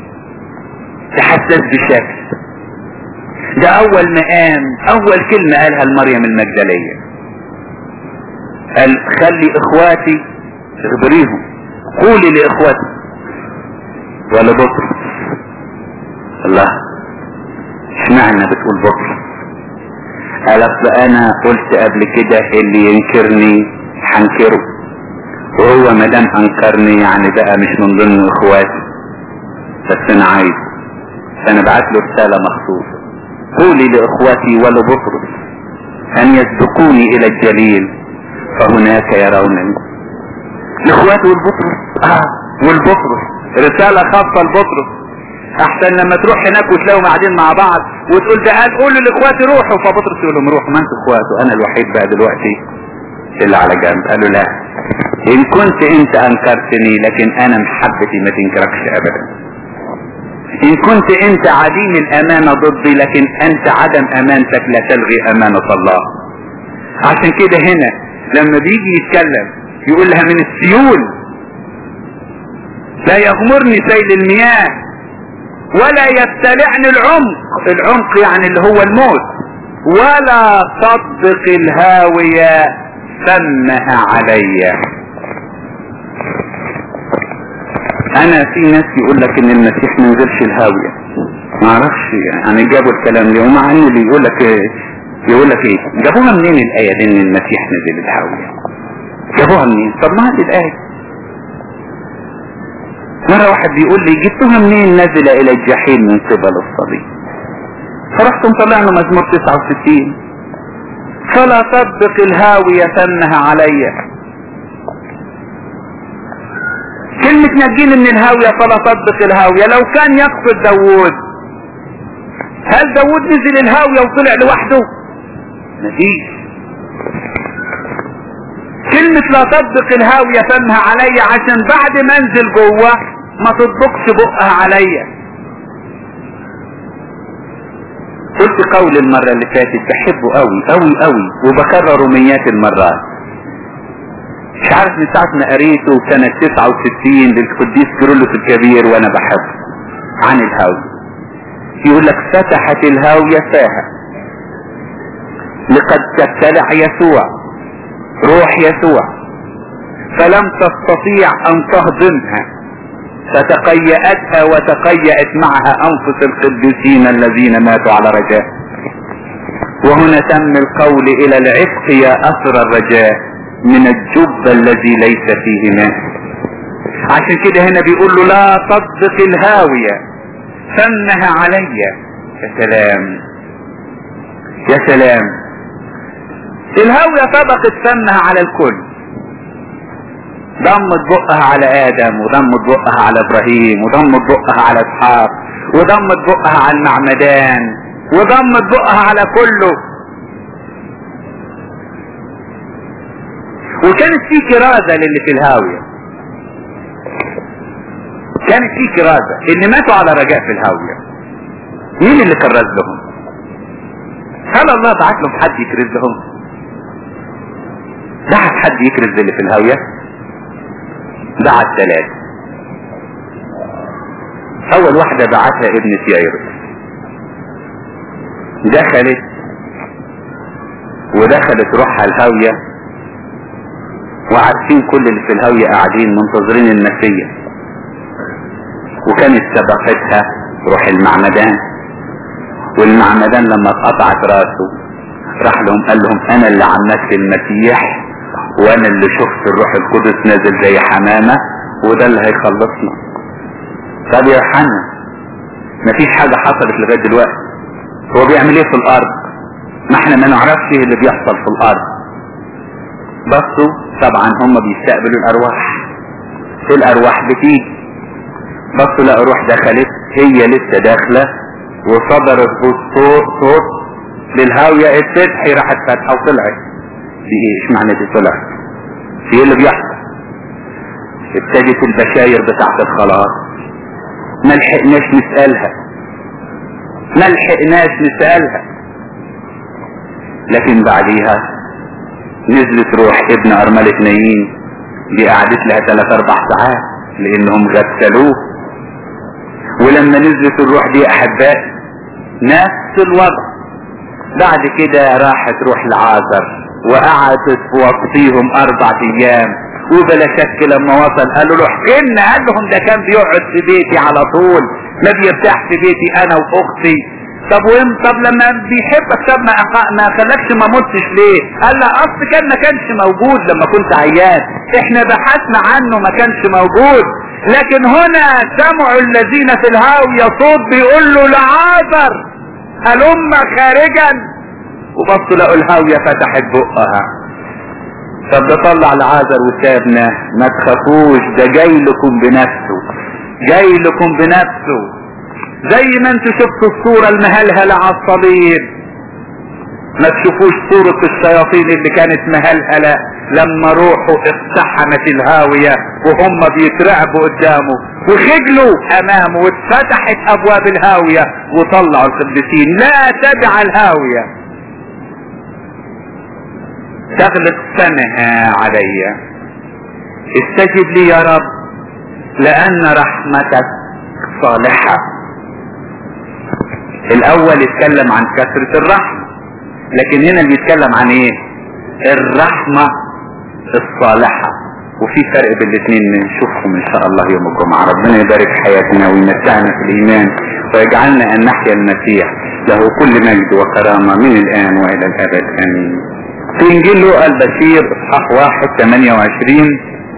تحسس بشكل ده اول ما قام اول كلمة قالها لمريم المجدلية قال خلي اخواتي اخبريهم قولي لاخواتي ولا بطرس الله اشمعنى بتقول بطرس قال اصل انا قلت قبل كده اللي ينكرني هنكره وهو ما دام انكرني يعني بقى مش من ضمن اخواتي بس انا عايز فانا بعت له رسالة مخصوصة قولي لاخواتي ولبطرس ان يسبقوني الى الجليل فهناك يرونني الاخوات والبطرس اه والبطرس رسالة خاصة لبطرس احسن لما تروح هناك وتلاقوا قاعدين مع بعض وتقول ده قال قولوا لاخواتي روحوا فبطرس يقول لهم روحوا ما انتوا اخوات وانا الوحيد بقى دلوقتي اللي على جنب قالوا لا ان كنت انت انكرتني لكن انا محبتي ما تنكركش ابدا ان كنت انت عديم الامانة ضدي لكن انت عدم امانتك لا تلغي امانة الله عشان كده هنا لما بيجي يتكلم يقول لها من السيول لا يغمرني سيل المياه ولا يبتلعني العمق العمق يعني اللي هو الموت ولا تطبق الهاوية فمها علي انا في ناس يقول لك ان المسيح ما نزلش الهاوية ما اعرفش يعني جابوا الكلام ده ومع ان اللي يقول لك يقول لك ايه جابوها منين الايه دي ان المسيح نزل الهاوية جابوها منين طب ما هذه الايه مرة واحد بيقول لي جبتوها منين نزل الى الجحيم من قبل الصليب فرحت مطلع له مزمور 69 فلا تطبق الهاوية فمها علي كلمة نجيني من الهاوية فلا تطبق الهاوية لو كان يقصد داوود هل داوود نزل الهاوية وطلع لوحده مفيش كلمة لا تطبق الهاوية فمها علي عشان بعد ما انزل جوه ما تطبقش بقها عليا قلت قول المرة اللي فاتت بحبه قوي قوي قوي وبكرره مئات المرات مش عارف من ساعة ما قريته سنة 69 للقديس كيرلس الكبير وانا بحبه عن الهاوية يقول لك فتحت الهاوية فاها لقد تبتلع يسوع روح يسوع فلم تستطيع ان تهضمها فتقيأتها وتقيأت معها انفس القديسين الذين ماتوا على رجاء وهنا تم القول الى العتق يا اثر الرجاء من الجب الذي ليس فيه ماء عشان كده هنا بيقول له لا تطبق الهاوية فمها علي يا سلام يا سلام الهاوية طبقت فمها على الكل ضمت بقها على ادم وضمت بقها على ابراهيم وضمت بقها على اسحاق وضمت بقها على المعمدان وضمت بقها على كله وكانت في كرازة للي في الهاوية كانت في كرازة اللي ماتوا على رجاء في الهاوية مين اللي كرز لهم هل الله بعت لهم حد يكرز لهم بعت حد يكرز اللي في الهاوية بعت ثلاثة اول واحدة بعتها ابنة يايرس دخلت ودخلت روحها الهاوية وعارفين كل اللي في الهاوية قاعدين منتظرين المسيح وكانت سبقتها روح المعمدان والمعمدان لما اتقطعت راسه راح لهم قال لهم انا اللي عمدت المسيح وانا اللي شفت الروح القدس نازل زي حمامة وده اللي هيخلصنا طب يا يوحنا مفيش حاجة حصلت لغاية دلوقتي هو بيعمل ايه في الارض ما احنا ما نعرفش ايه اللي بيحصل في الارض بصوا طبعا هم بيستقبلوا الارواح الارواح بتيجي بصوا لقوا روح دخلت هي لسه داخلة وصدرت صوت صوت للهاوية الفتحي راحت فاتحة وطلعت في ايه ايش معنى دي طلعت في ايه اللي بيحصل ابتدت البشاير بتاعت الخلاص ما لحقناش نسألها ما لحقناش نسألها لكن بعديها نزلت روح ابن أرملة نايين دي قعدت لها ثلاث أربع ساعات لأنهم غسلوه ولما نزلت الروح دي أحبائي نفس الوضع بعد كده راحت روح العازر وقعدت في وسطيهم أربع أيام وبلا شك لما وصل قالوا له احكي لنا قال لهم ده كان بيقعد في بيتي على طول ما بيرتاح في بيتي انا واختي طب وين طب لما بيحبك طب ما أخ- ما خلاكش ما متش ليه قال لا اصل كان ما كانش موجود لما كنت عيان احنا بحثنا عنه ما كانش موجود لكن هنا سمعوا الذين في الهاوية صوت بيقول له لعازر هلم خارجا وبصوا لقوا الهاوية فتحت بقها طب ده طلع العازر وسابنا ما تخافوش ده جاي لكم بنفسه جاي لكم بنفسه زي ما انتوا شفتوا الصورة المهلهلة على الصليب ما تشوفوش صورة الشياطين اللي كانت مهلهلة لما روحه اقتحمت الهاوية وهم بيترعبوا قدامه وخجلوا امامه واتفتحت ابواب الهاوية وطلعوا القديسين لا تدع الهاوية تغلق فمها علي استجب لي يا رب لان رحمتك صالحة الاول اتكلم عن كثرة الرحمة لكن هنا اللي بيتكلم عن ايه الرحمة الصالحة وفي فرق بين الاثنين نشوفهم ان شاء الله يوم الجمعة ربنا يبارك حياتنا ويمتعنا في الايمان ويجعلنا ان نحيا المسيح له كل مجد وكرامة من الان والى الابد امين في انجيل لوقا البشير اصحاح واحد 28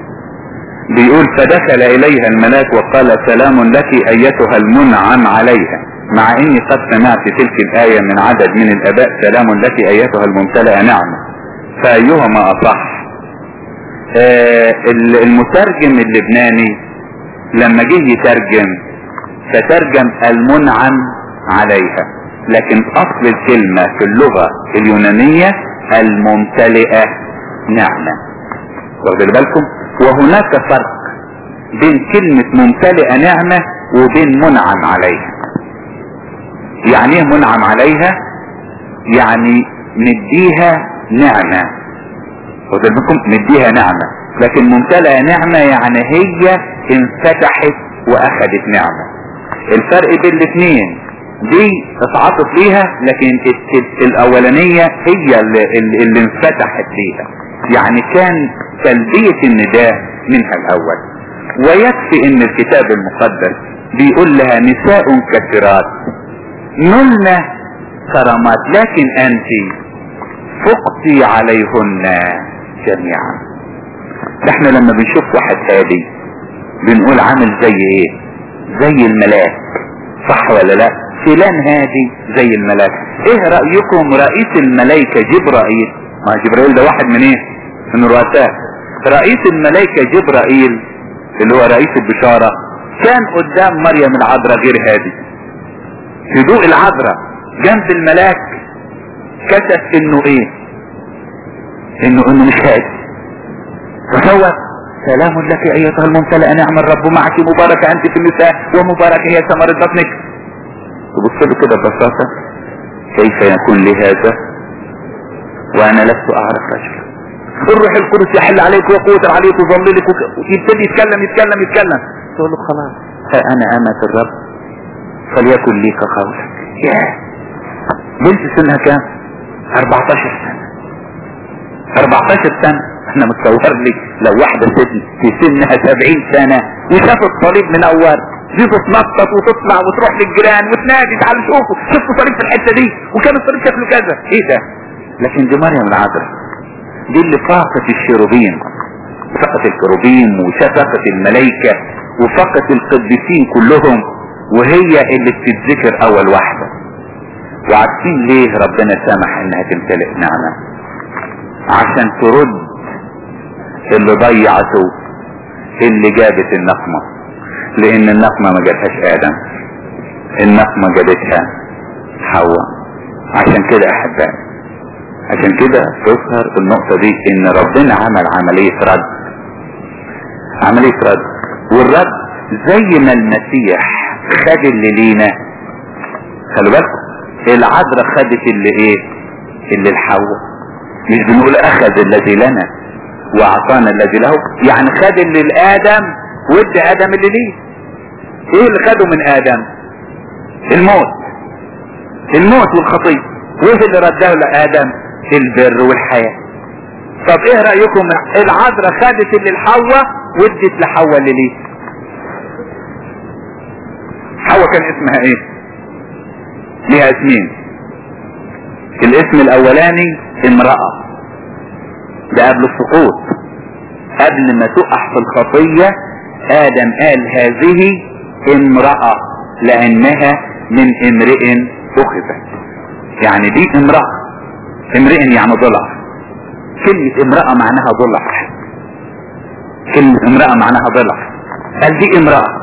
بيقول فدخل اليها الملاك وقال سلام لك ايتها المنعم عليها مع اني قد سمعت تلك الاية من عدد من الاباء سلام لك ايتها الممتلئة نعمة فايهما اصح آه المترجم اللبناني لما جه يترجم فترجم المنعم عليها لكن اصل الكلمة في اللغة اليونانية الممتلئة نعمة واخدين بالكم وهناك فرق بين كلمة ممتلئة نعمة وبين منعم عليها يعني ايه منعم عليها يعني نديها نعمة واخدين بالكم نديها نعمة لكن ممتلئة نعمة يعني هي انفتحت واخدت نعمة الفرق بين الاثنين دي اتعاطف ليها لكن الاولانية هي اللي, اللي انفتحت ليها يعني كان تلبية النداء منها الاول ويكفي ان الكتاب المقدس بيقول لها نساء كثيرات نلنا كرامات لكن انت فقتي عليهن جميعا احنا لما بنشوف واحد هادي بنقول عامل زي ايه زي الملاك صح ولا لا فلان هادي زي الملاك ايه رأيكم رئيس الملائكة جبرائيل ما جبرائيل ده واحد من ايه من الرؤساء رئيس الملائكة جبرائيل اللي هو رئيس البشارة كان قدام مريم العذراء غير هادي في ضوء العذراء جنب الملاك كشف انه ايه انه انه مش هادي فهو سلام لك ايتها الممتلئة نعم الرب معك مباركة انت في النساء ومباركة هي ثمرة بطنك تبص له كده ببساطة كيف يكون لي هذا وانا لست اعرف رجلا الروح القدس يحل عليك وقوة عليك ويظللك ويبتدي يتكلم يتكلم يتكلم تقول له خلاص ها انا امة الرب فليكن لي كقولك ياه بنت سنها كام 14 سنة 14 سنة احنا متصور لي لو واحدة ست في سنها 70 سنة وشافت صليب من اول دي تتنطط وتطلع وتروح للجيران وتنادي تعالوا شوفوا شفتوا صليب في الحتة دي وكان الصليب شكله كذا ايه ده لكن دي مريم العذراء دي اللي فاقت الشيروبين فاقت الكروبين وشفقت الملائكة وفقط القديسين كلهم وهي اللي بتتذكر اول واحدة وعارفين ليه ربنا سمح انها تمتلئ نعمة عشان ترد اللي ضيعته اللي جابت النقمة لان النقمة ما جابهاش ادم النقمة جابتها حواء عشان كده احبائي عشان كده تظهر النقطة دي ان ربنا عمل عملية رد عملية رد والرد زي ما المسيح خد اللي لينا خلوا بالكم العذراء خدت اللي ايه اللي الحواء مش بنقول اخذ الذي لنا واعطانا الذي له يعني خد اللي لادم وادى ادم اللي ليه ايه اللي خده من ادم الموت الموت والخطيه وايه اللي رده لادم البر والحياه طب ايه رايكم العذراء خدت اللي لحواء وادت لحواء اللي ليه حواء كان اسمها ايه ليها اسمين الاسم الاولاني امرأة ده قبل السقوط قبل ما تقع في الخطية ادم قال هذه امرأة لانها من امرئ اخذت يعني دي امرأة امرئ يعني ضلع كلمة امرأة معناها ضلع كلمة امرأة معناها ضلع قال دي امرأة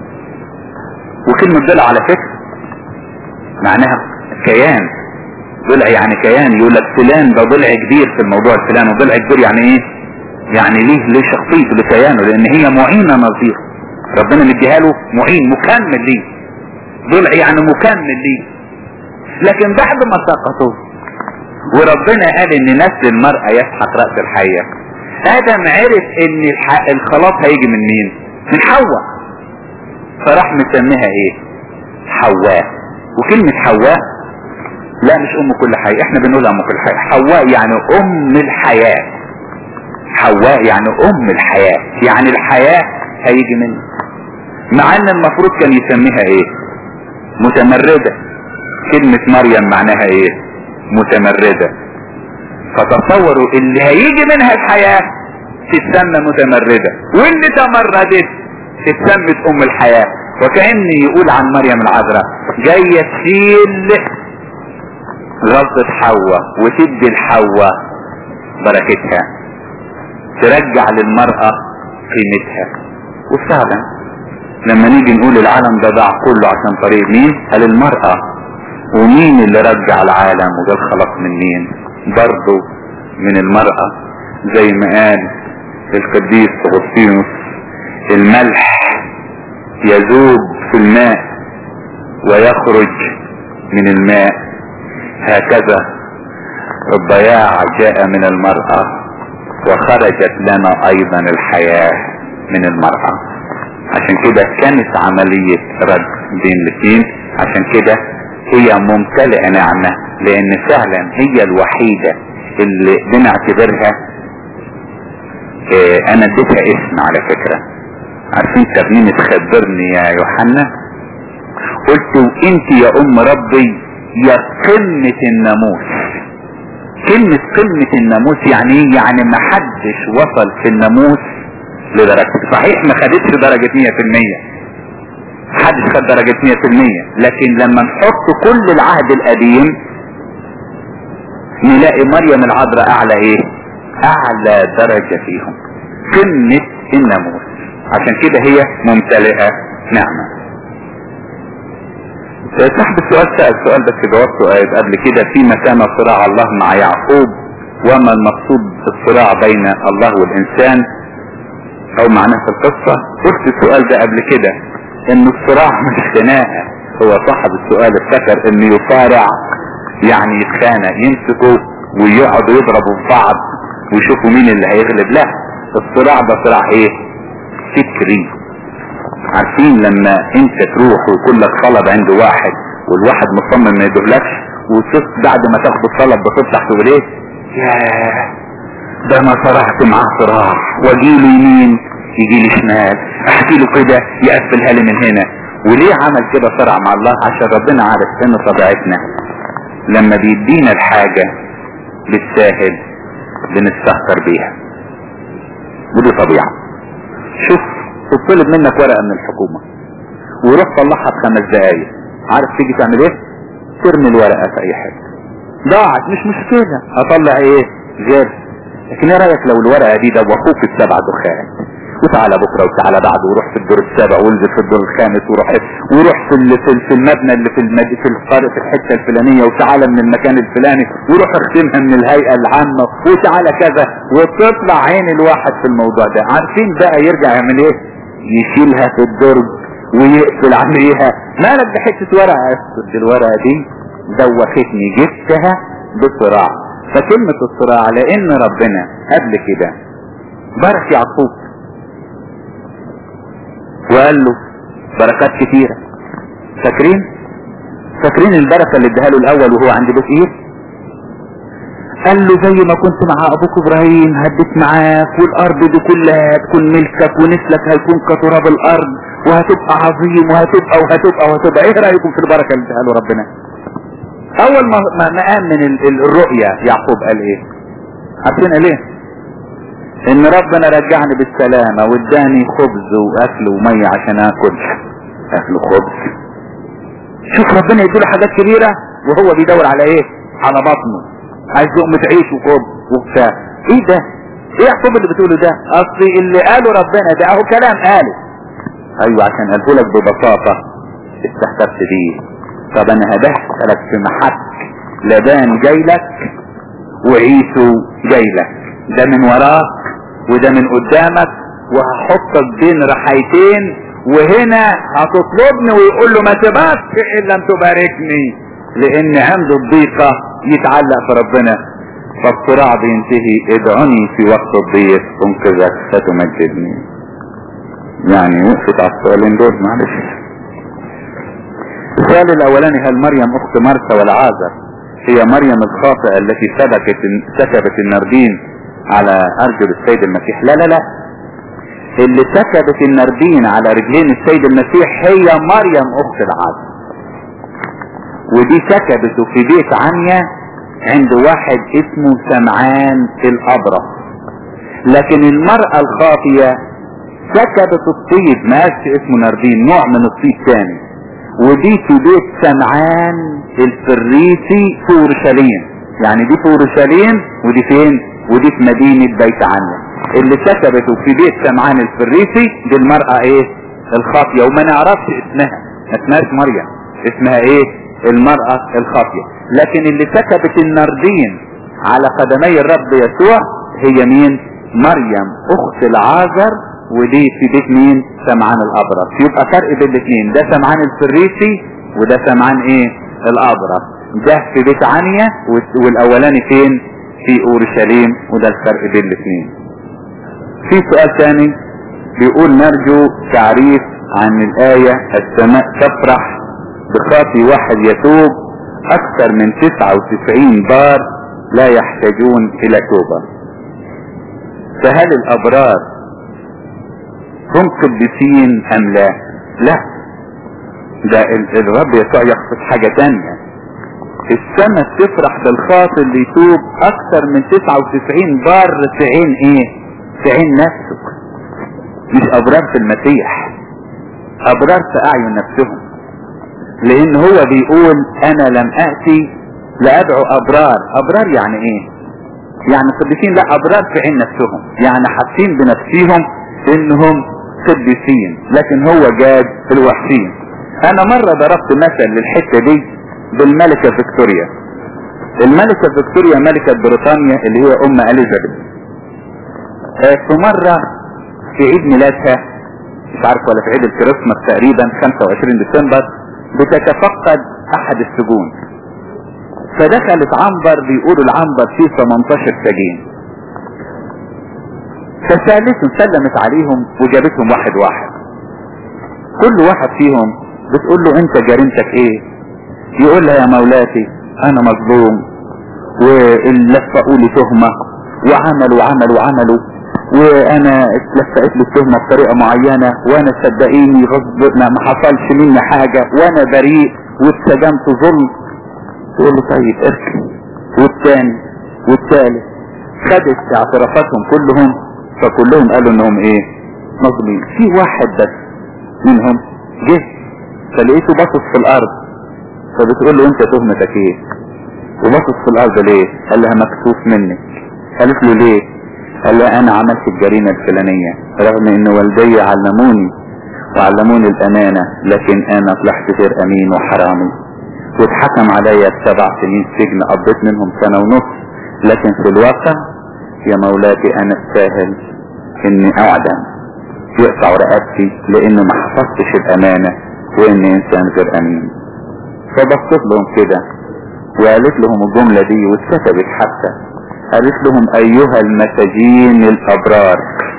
وكلمة ضلع على فكرة معناها كيان ضلع يعني كيان يقول لك فلان ده ضلع كبير في الموضوع الفلان وضلع كبير يعني ايه يعني ليه ليه شخصيته لكيانه لان هي معينة نظير ربنا مديها له معين مكمل ليه ضلع يعني مكمل ليه لكن بعد ما سقطوا وربنا قال ان نسل المرأة يسحق رأس الحية ادم عرف ان الخلاص هيجي من مين من حواء فراح مسميها ايه حواء وكلمة حواء لا مش ام كل حي احنا بنقولها ام كل حي حواء يعني ام الحياة حواء يعني ام الحياة يعني الحياة هيجي منه مع ان المفروض كان يسميها ايه متمردة كلمة مريم معناها ايه متمردة فتصوروا اللي هيجي منها الحياة تتسمى متمردة واللي تمردت اتسمت ام الحياة وكأن يقول عن مريم العذراء جاية تشيل غلطة حواء وتدي الحواء بركتها ترجع للمرأة قيمتها وفعلا لما نيجي نقول العالم ده ضاع كله عشان طريق مين قال المرأة ومين اللي رجع العالم وده الخلق من مين برضه من المرأة زي ما قال القديس اغسطينوس الملح يذوب في الماء ويخرج من الماء هكذا الضياع جاء من المرأة وخرجت لنا ايضا الحياة من المرأة عشان كده كانت عملية رد بين الاثنين عشان كده هي ممتلئة نعمة لان فعلا هي الوحيدة اللي بنعتبرها اه انا اديتها اسم على فكرة عارفين ترنيمة خبرني يا يوحنا قلت وانت يا ام ربي يا قمة الناموس كلمة قمة الناموس يعني ايه يعني ما حدش وصل في الناموس لدرجة صحيح ما خدتش درجة 100% حدش خد درجة 100% لكن لما نحط كل العهد القديم نلاقي مريم العذراء اعلى ايه اعلى درجة فيهم قمة الناموس عشان كده هي ممتلئة نعمة صاحب السؤال سأل سؤال بس جاوبته قبل كده فيما كان صراع الله مع يعقوب وما المقصود بالصراع بين الله والإنسان أو معناه في القصة قلت السؤال ده قبل كده إن الصراع مش خناقة هو صاحب السؤال افتكر إنه يصارع يعني يتخانق يمسكوا ويقعدوا يضربوا في بعض ويشوفوا مين اللي هيغلب لا الصراع ده صراع ايه فكري عارفين لما انت تروح ويكون لك طلب عند واحد والواحد مصمم ما يدهلكش وتصف بعد ما تاخد الطلب بتفتح تقول ايه ياه ده انا صرعت معاه صراع واجيله يمين يجي لي شمال احكي له كده يقفلها لي من هنا وليه عمل كده صرع مع الله عشان ربنا عارف ان طبيعتنا لما بيدينا الحاجة بالساهل بنستهتر بيها ودي طبيعة شوف تطلب منك ورقة من الحكومة وروح طلعها في خمس دقايق عارف تيجي تعمل ايه ترمي الورقة في اي حته ضاعت مش مشكلة اطلع ايه غير لكن ايه رايك لو الورقة دي دوخوك السبع دخان وتعالى بكره وتعالى بعده وروح في الدور السابع وانزل في الدور الخامس وروح وروح في في, في المبنى اللي في المد... في القرية في الحته الفلانيه وتعالى من المكان الفلاني وروح اختمها من الهيئه العامه وتعالى كذا وتطلع عين الواحد في الموضوع ده عارفين بقى يرجع يعمل ايه؟ يشيلها في الدرج ويقفل عليها مالك بحته ورقه اسكت الورقه دي دوختني جبتها بصراع فكلمة الصراع لان ربنا قبل كده بارك يعقوب وقال له بركات كتيرة فاكرين فاكرين البركة اللي اداها له الاول وهو عند بيت ايه قال له زي ما كنت مع ابوك ابراهيم هديت معاك والارض دي كلها تكون ملكك ونسلك هيكون كتراب الارض وهتبقى عظيم وهتبقى وهتبقى وهتبقى ايه رايكم في البركة اللي اداها له ربنا اول ما ما قام من الرؤية يعقوب قال ايه عارفين قال ايه ان ربنا رجعني بالسلامة واداني خبز واكل ومية عشان اكل اكل خبز شوف ربنا يديله حاجات كبيرة وهو بيدور على ايه على بطنه عايز لقمة عيش وخبز وبتاع ايه ده ايه يعقوب اللي بتقوله ده اصل اللي قاله ربنا ده اهو كلام قاله ايوه عشان قاله لك ببساطة استحسبت بيه طب انا هدخلك في محك لبان جاي لك وعيسو جاي لك ده من وراك وده من قدامك وهحطك بين رحيتين وهنا هتطلبني ويقول له ما تباركش ان لم تباركني لان عنده الضيقة يتعلق في ربنا فالصراع بينتهي ادعوني في وقت الضيق انقذك فتمجدني يعني وقفت على السؤالين دول معلش السؤال الاولاني هل مريم اخت مرثا والعازر هي مريم الخاطئة التي سبكت سكبت النردين على ارجل السيد المسيح لا لا لا اللي سكبت النردين على رجلين السيد المسيح هي مريم اخت العازر ودي سكبته في بيت عنيا عند واحد اسمه سمعان الابرص لكن المرأة الخاطية سكبت الطيب ما اسمه نردين نوع من الطيب ثاني ودي في بيت سمعان الفريسي في اورشليم يعني دي في اورشليم ودي فين ودي في مدينة بيت عنيا اللي سكبته في بيت سمعان الفريسي دي المرأة ايه الخاطية وما نعرفش اسمها ما اسمهاش مريم اسمها ايه المرأة الخاطية لكن اللي سكبت النردين على قدمي الرب يسوع هي مين مريم اخت العازر ودي في بيت مين سمعان الابرص يبقى فرق بين الاثنين ده سمعان الفريسي وده سمعان ايه الابرص ده في بيت عنيا والاولاني فين في اورشليم وده الفرق بين الاثنين في سؤال ثاني بيقول نرجو تعريف عن الآية السماء تفرح بخاطي واحد يتوب اكثر من 99 بار لا يحتاجون الى توبة فهل الابرار هم قديسين ام لا لا ده الرب يسوع يقصد حاجة تانية السماء تفرح بالخاطئ اللي يتوب اكثر من 99 بار في عين ايه في عين نفسه مش ابرار في المسيح ابرار في اعين نفسهم لان هو بيقول انا لم اتي لادعو ابرار ابرار يعني ايه يعني قديسين لا ابرار في عين نفسهم يعني حاسين بنفسهم انهم قديسين لكن هو جاد الوحشين انا مرة ضربت مثل للحتة دي بالملكة فيكتوريا الملكة فيكتوريا ملكة بريطانيا اللي هي ام اليزابيث في مرة في عيد ميلادها مش عارف ولا في عيد الكريسماس تقريبا 25 ديسمبر بتتفقد احد السجون فدخلت عنبر بيقولوا العنبر فيه 18 سجين فسالتهم سلمت عليهم وجابتهم واحد واحد كل واحد فيهم بتقول له انت جريمتك ايه يقول لها يا مولاتي انا مظلوم ولفقوا لي تهمة وعملوا وعملوا وعملوا وانا اتلفقت لي التهمة بطريقة معينة وانا صدقيني غصب ما حصلش مني حاجة وانا بريء واتسجنت ظلم تقول له طيب اركن والتاني والتالت خدت اعترافاتهم كلهم فكلهم قالوا انهم ايه مظلومين في واحد بس منهم جه فلقيته باصص في الارض فبتقول له انت تهمتك ايه وباصص في الارض ليه قال لها مكسوف منك قالت له ليه قال لها انا عملت الجريمة الفلانية رغم ان والدي علموني وعلموني الامانة لكن انا طلعت غير امين وحرامي واتحكم عليا بسبع سنين سجن قضيت منهم سنة ونص لكن في الواقع يا مولاتي انا استاهل اني اعدم يقطع رقبتي لانه ما حفظتش الامانة واني انسان غير امين فبصت لهم كده وقالت لهم الجملة دي واتكتبت حتى قالت لهم ايها المساجين الابرار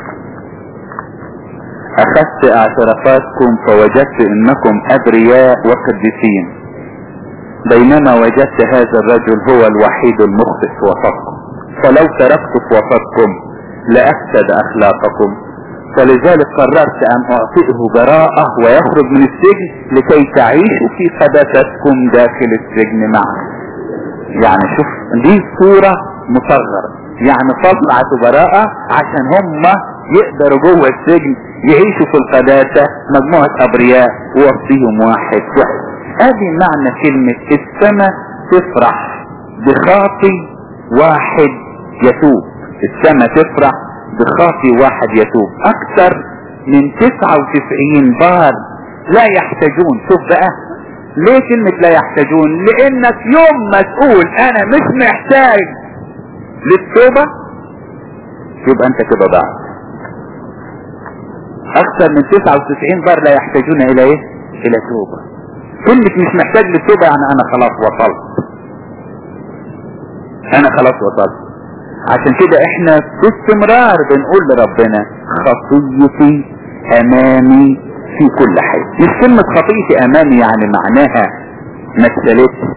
اخذت اعترافاتكم فوجدت انكم ابرياء وقديسين بينما وجدت هذا الرجل هو الوحيد المخطئ في وسطكم فلو تركت في وسطكم لافسد اخلاقكم فلذلك قررت ان اعطيه براءة ويخرج من السجن لكي تعيشوا في قداستكم داخل السجن معه يعني شوف دي صورة مصغرة يعني طلعت براءة عشان هم يقدروا جوه السجن يعيشوا في القداسة مجموعة ابرياء ووصيهم واحد واحد ادي معنى كلمة السماء تفرح بخاطي واحد يتوب السماء تفرح بخاطي واحد يتوب اكثر من 99 بار لا يحتاجون شوف بقى ليه كلمة لا يحتاجون لانك يوم ما تقول انا مش محتاج للتوبة يبقى انت كده ضعت اكثر من 99 بار لا يحتاجون الى ايه الى توبة كلمة مش محتاج للتوبة يعني انا خلاص وصلت انا خلاص وصلت عشان كده احنا باستمرار بنقول لربنا خطيتي امامي في كل حي مش كلمة خطيتي امامي يعني معناها مثلت